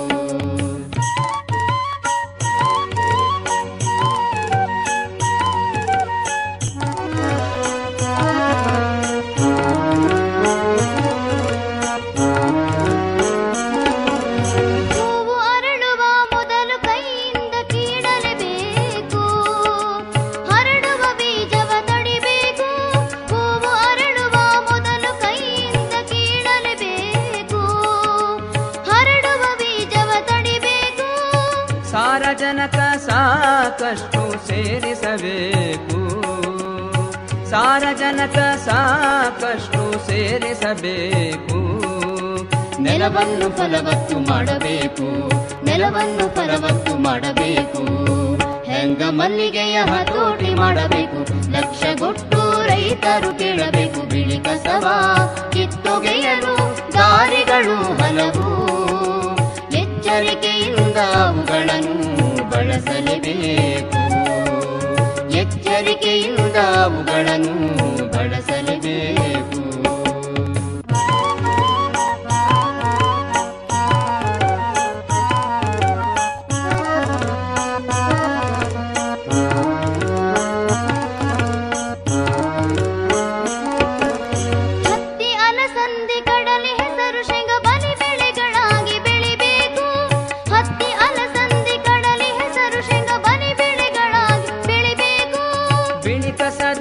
Speaker 6: ಹೂವು ಅರಳುವ ಮೊದಲು ಕೈಯಿಂದ ಕೀಳಲೇಬೇಕು ಹರಡುವ ಬೀಜವ ತಡಿಬೇಕು ಹೂವು ಅರಳುವ ಮೊದಲು ಕೈಯಿಂದ ಕೀಳಲೇಬೇಕು ಹರಡುವ ಬೀಜವ ತಡಿಬೇಕು
Speaker 18: ಸಾರಜನಕ ಸಾಕಷ್ಟು ಸೇರಿಸಬೇಕು ಸಾರಜನಕ ಸಾಕಷ್ಟು ಸೇರಿಸಬೇಕು
Speaker 6: ನೆಲವನ್ನು ಫಲವತ್ತು ಮಾಡಬೇಕು ನೆಲವನ್ನು ಫಲವತ್ತು ಮಾಡಬೇಕು ಹೆಂಗ ಮಲ್ಲಿಗೆಯ ಹತೋಟಿ ಮಾಡಬೇಕು ಲಕ್ಷಗೊಟ್ಟು ರೈತರು ಕೇಳಬೇಕು ಬಿಳಿ ಕಸವ ಕಿತ್ತೊಗೆಯಲು ದಾರಿಗಳು ಹಲವು ಎಚ್ಚರಿಕೆಯಿಂದ ಅವುಗಳನ್ನು ಬಳಸಲೇಬೇಕು ಎಚ್ಚರಿಕೆಯಿಂದ ಅವುಗಳನ್ನು ಬಳಸಲೇಬೇಕು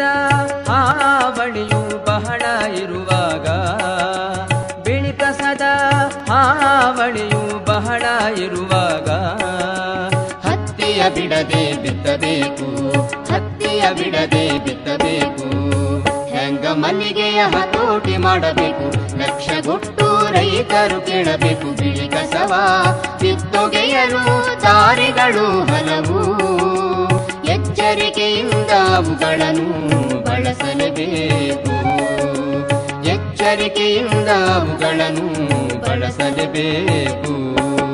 Speaker 18: ಹಾವಳಿಯು ಬಹಳ ಇರುವಾಗ ಬಿಳಿ ಕಸದ ಹಾವಳಿಯು ಬಹಳ ಇರುವಾಗ
Speaker 6: ಹತ್ತಿಯ ಬಿಡದೆ ಬಿತ್ತಬೇಕು ಹತ್ತಿಯ ಬಿಡದೆ ಬಿತ್ತಬೇಕು ಹೆಂಗ ಮಲ್ಲಿಗೆಯ ಹತೋಟಿ ಮಾಡಬೇಕು ಲಕ್ಷಗೊಟ್ಟು ರೈತರು ಕೇಳಬೇಕು ಬಿಳಿ ಕಸವ ಕಿತ್ತೊಗೆಯಲು ದಾರಿಗಳು ಹಲವು ಎಚ್ಚರಿಕೆಯಿಂದ ಅವುಗಳನ್ನು ಬಳಸಲೇಬೇಕು ಎಚ್ಚರಿಕೆಯಿಂದ ಅವುಗಳನ್ನು ಬಳಸಲೇಬೇಕು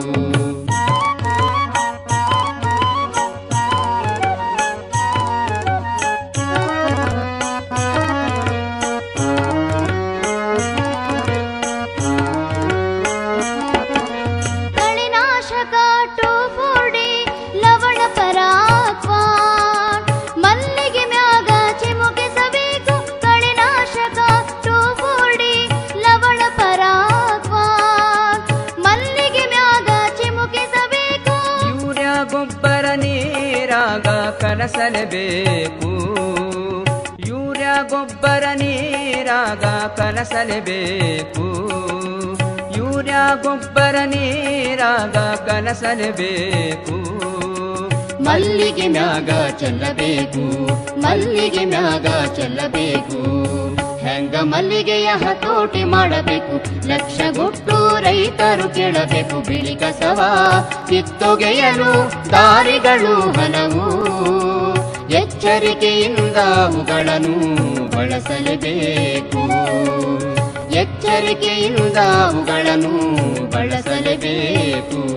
Speaker 2: ಕಳೆನಾಶಕ ಟೋಫೋಡಿ ಲವಣ ಪರಾಕ್ವಾ ಮಲ್ಲಿಗೆ ಮ್ಯಾಗ ಚಿಮುಕಿಸಬೇಕು ಕಳೆನಾಶಕ ಟೋಫೋಡಿ ಲವಣ ಪರಾಕ್ವಾ ಮಲ್ಲಿಗೆ ಮ್ಯಾಗ ಚಿಮುಕಿಸಬೇಕು
Speaker 18: ಯೂರಿಯಾ ಗೊಬ್ಬರ ನೀರಾಗ ಕಲಸಲೇಬೇಕು ಯೂರಿಯಾ ಗೊಬ್ಬರ ನೀರಾಗ ಕಲಸಲೇಬೇಕು ಯೂರಿಯಾ ಗೊಬ್ಬರ ನೀರಾಗ ಕಲಸಲೇಬೇಕು
Speaker 6: ಮಲ್ಲಿಗೆ ಮ್ಯಾಗ ಚೆಲ್ಲಬೇಕು ಮಲ್ಲಿಗೆ ಮ್ಯಾಗ ಚೆಲ್ಲಬೇಕು ಹೆಂಗ ಮಲ್ಲಿಗೆಯ ಹತೋಟಿ ಮಾಡಬೇಕು ಲಕ್ಷಗೊಟ್ಟು ರೈತರು ಕೇಳಬೇಕು ಬಿಳಿ ಕಸವ ಕಿತ್ತೊಗೆಯಲು ದಾರಿಗಳು ಹಲವು ಎಚ್ಚರಿಕೆಯಿಂದ ಅವುಗಳನ್ನು ಬಳಸಲೇಬೇಕು ಎಚ್ಚರಿಕೆಯಿಂದ ಅವುಗಳನ್ನು ಬಳಸಲೇಬೇಕು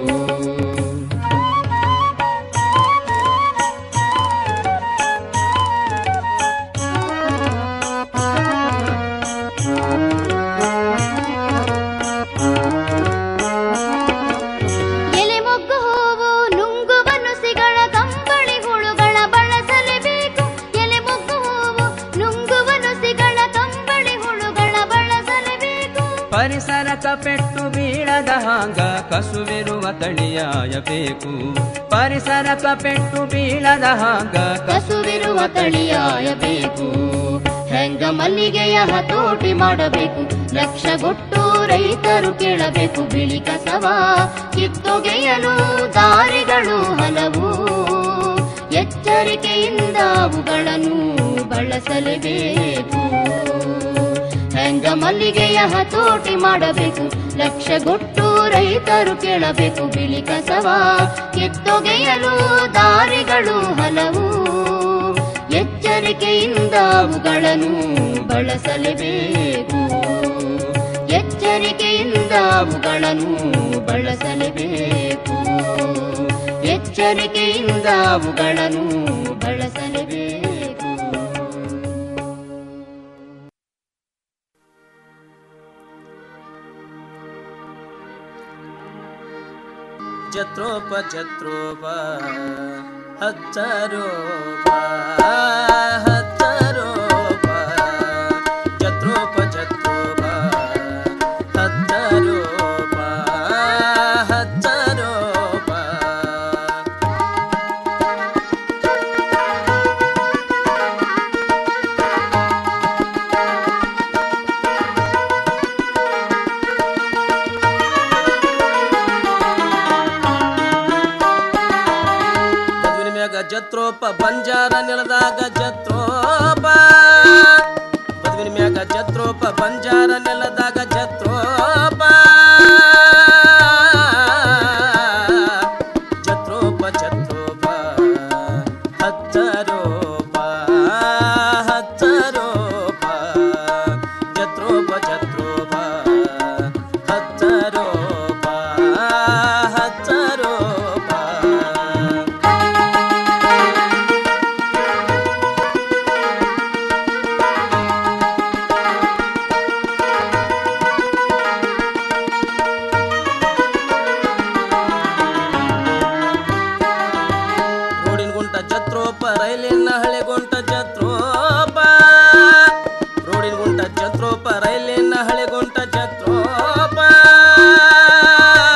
Speaker 2: ಎಲೆ ಮೊಗ್ಗು ಹೂವು ನುಂಗುವ ನುಸಿಗಳ ಕಂಬಳಿ ಹುಳುಗಳ ಬಳಸಲೇಬೇಕು ಎಲೆ ಮೊಗ್ಗು ಹೂವು ನುಂಗುವ ನುಸಿಗಳ ಕಂಬಳಿ ಹುಳುಗಳ ಬಳಸಲೇಬೇಕು
Speaker 18: ಪರಿಸರಕ ಪೆಟ್ಟು ಬೀಳದ ಹಾಂಗ ಕಸುವಿರುವ ತಳಿಯಾಯಬೇಕು ಪರಿಸರಕ ಪೆಟ್ಟು ಬೀಳದ ಹಾಂಗ
Speaker 6: ಕಸುವಿರುವ ತಳಿಯಾಯಬೇಕು ಹೆಂಗ ಮಲ್ಲಿಗೆಯ ಹತೋಟಿ ಮಾಡಬೇಕು ಲಕ್ಷಗೊಟ್ಟು ರೈತರು ಕೇಳಬೇಕು ಬಿಳಿ ಕಸವ ಕಿತ್ತೊಗೆಯಲು ದಾರಿಗಳು ಹಲವು ಎಚ್ಚರಿಕೆಯಿಂದ ಅವುಗಳನ್ನು ಬಳಸಲೇಬೇಕು ಹೆಂಗ ಮಲ್ಲಿಗೆಯ ಹತೋಟಿ ಮಾಡಬೇಕು ಲಕ್ಷಗೊಟ್ಟು ರೈತರು ಕೇಳಬೇಕು ಬಿಳಿ ಕಸವ ಕಿತ್ತೊಗೆಯಲು ದಾರಿಗಳು ಹಲವು ಎಚ್ಚರಿಕೆಯಿಂದ ಅವುಗಳನ್ನು ಬಳಸಲೇಬೇಕು ಎಚ್ಚರಿಕೆಯಿಂದ ಅವುಗಳನ್ನು ಬಳಸಲೇಬೇಕು ಎಚ್ಚರಿಕೆಯಿಂದ ಅವುಗಳನ್ನು ಬಳಸಲೇಬೇಕು
Speaker 19: ಜತ್ರೋಪ ಜತ್ರೋಪ ಹಚ್ಚರೋಪ ಹಚ್ಚರೋಪ ಜತ್ರೋಪ ಜತ್ರೋಪ ಹಚ್ಚರೋಪ ಹಚ್ಚರೋಪ ಮದುವಿನ ಮ್ಯಾಗ ಜತ್ರೋಪ ಬಂಜಾರ ನೆಲದಾಗ ಜತ್ರೋಪ ಮದುವಿನ ಮ್ಯಾಗ ಜತ್ರೋಪ ಬಂಜಾರ ನೆಲದ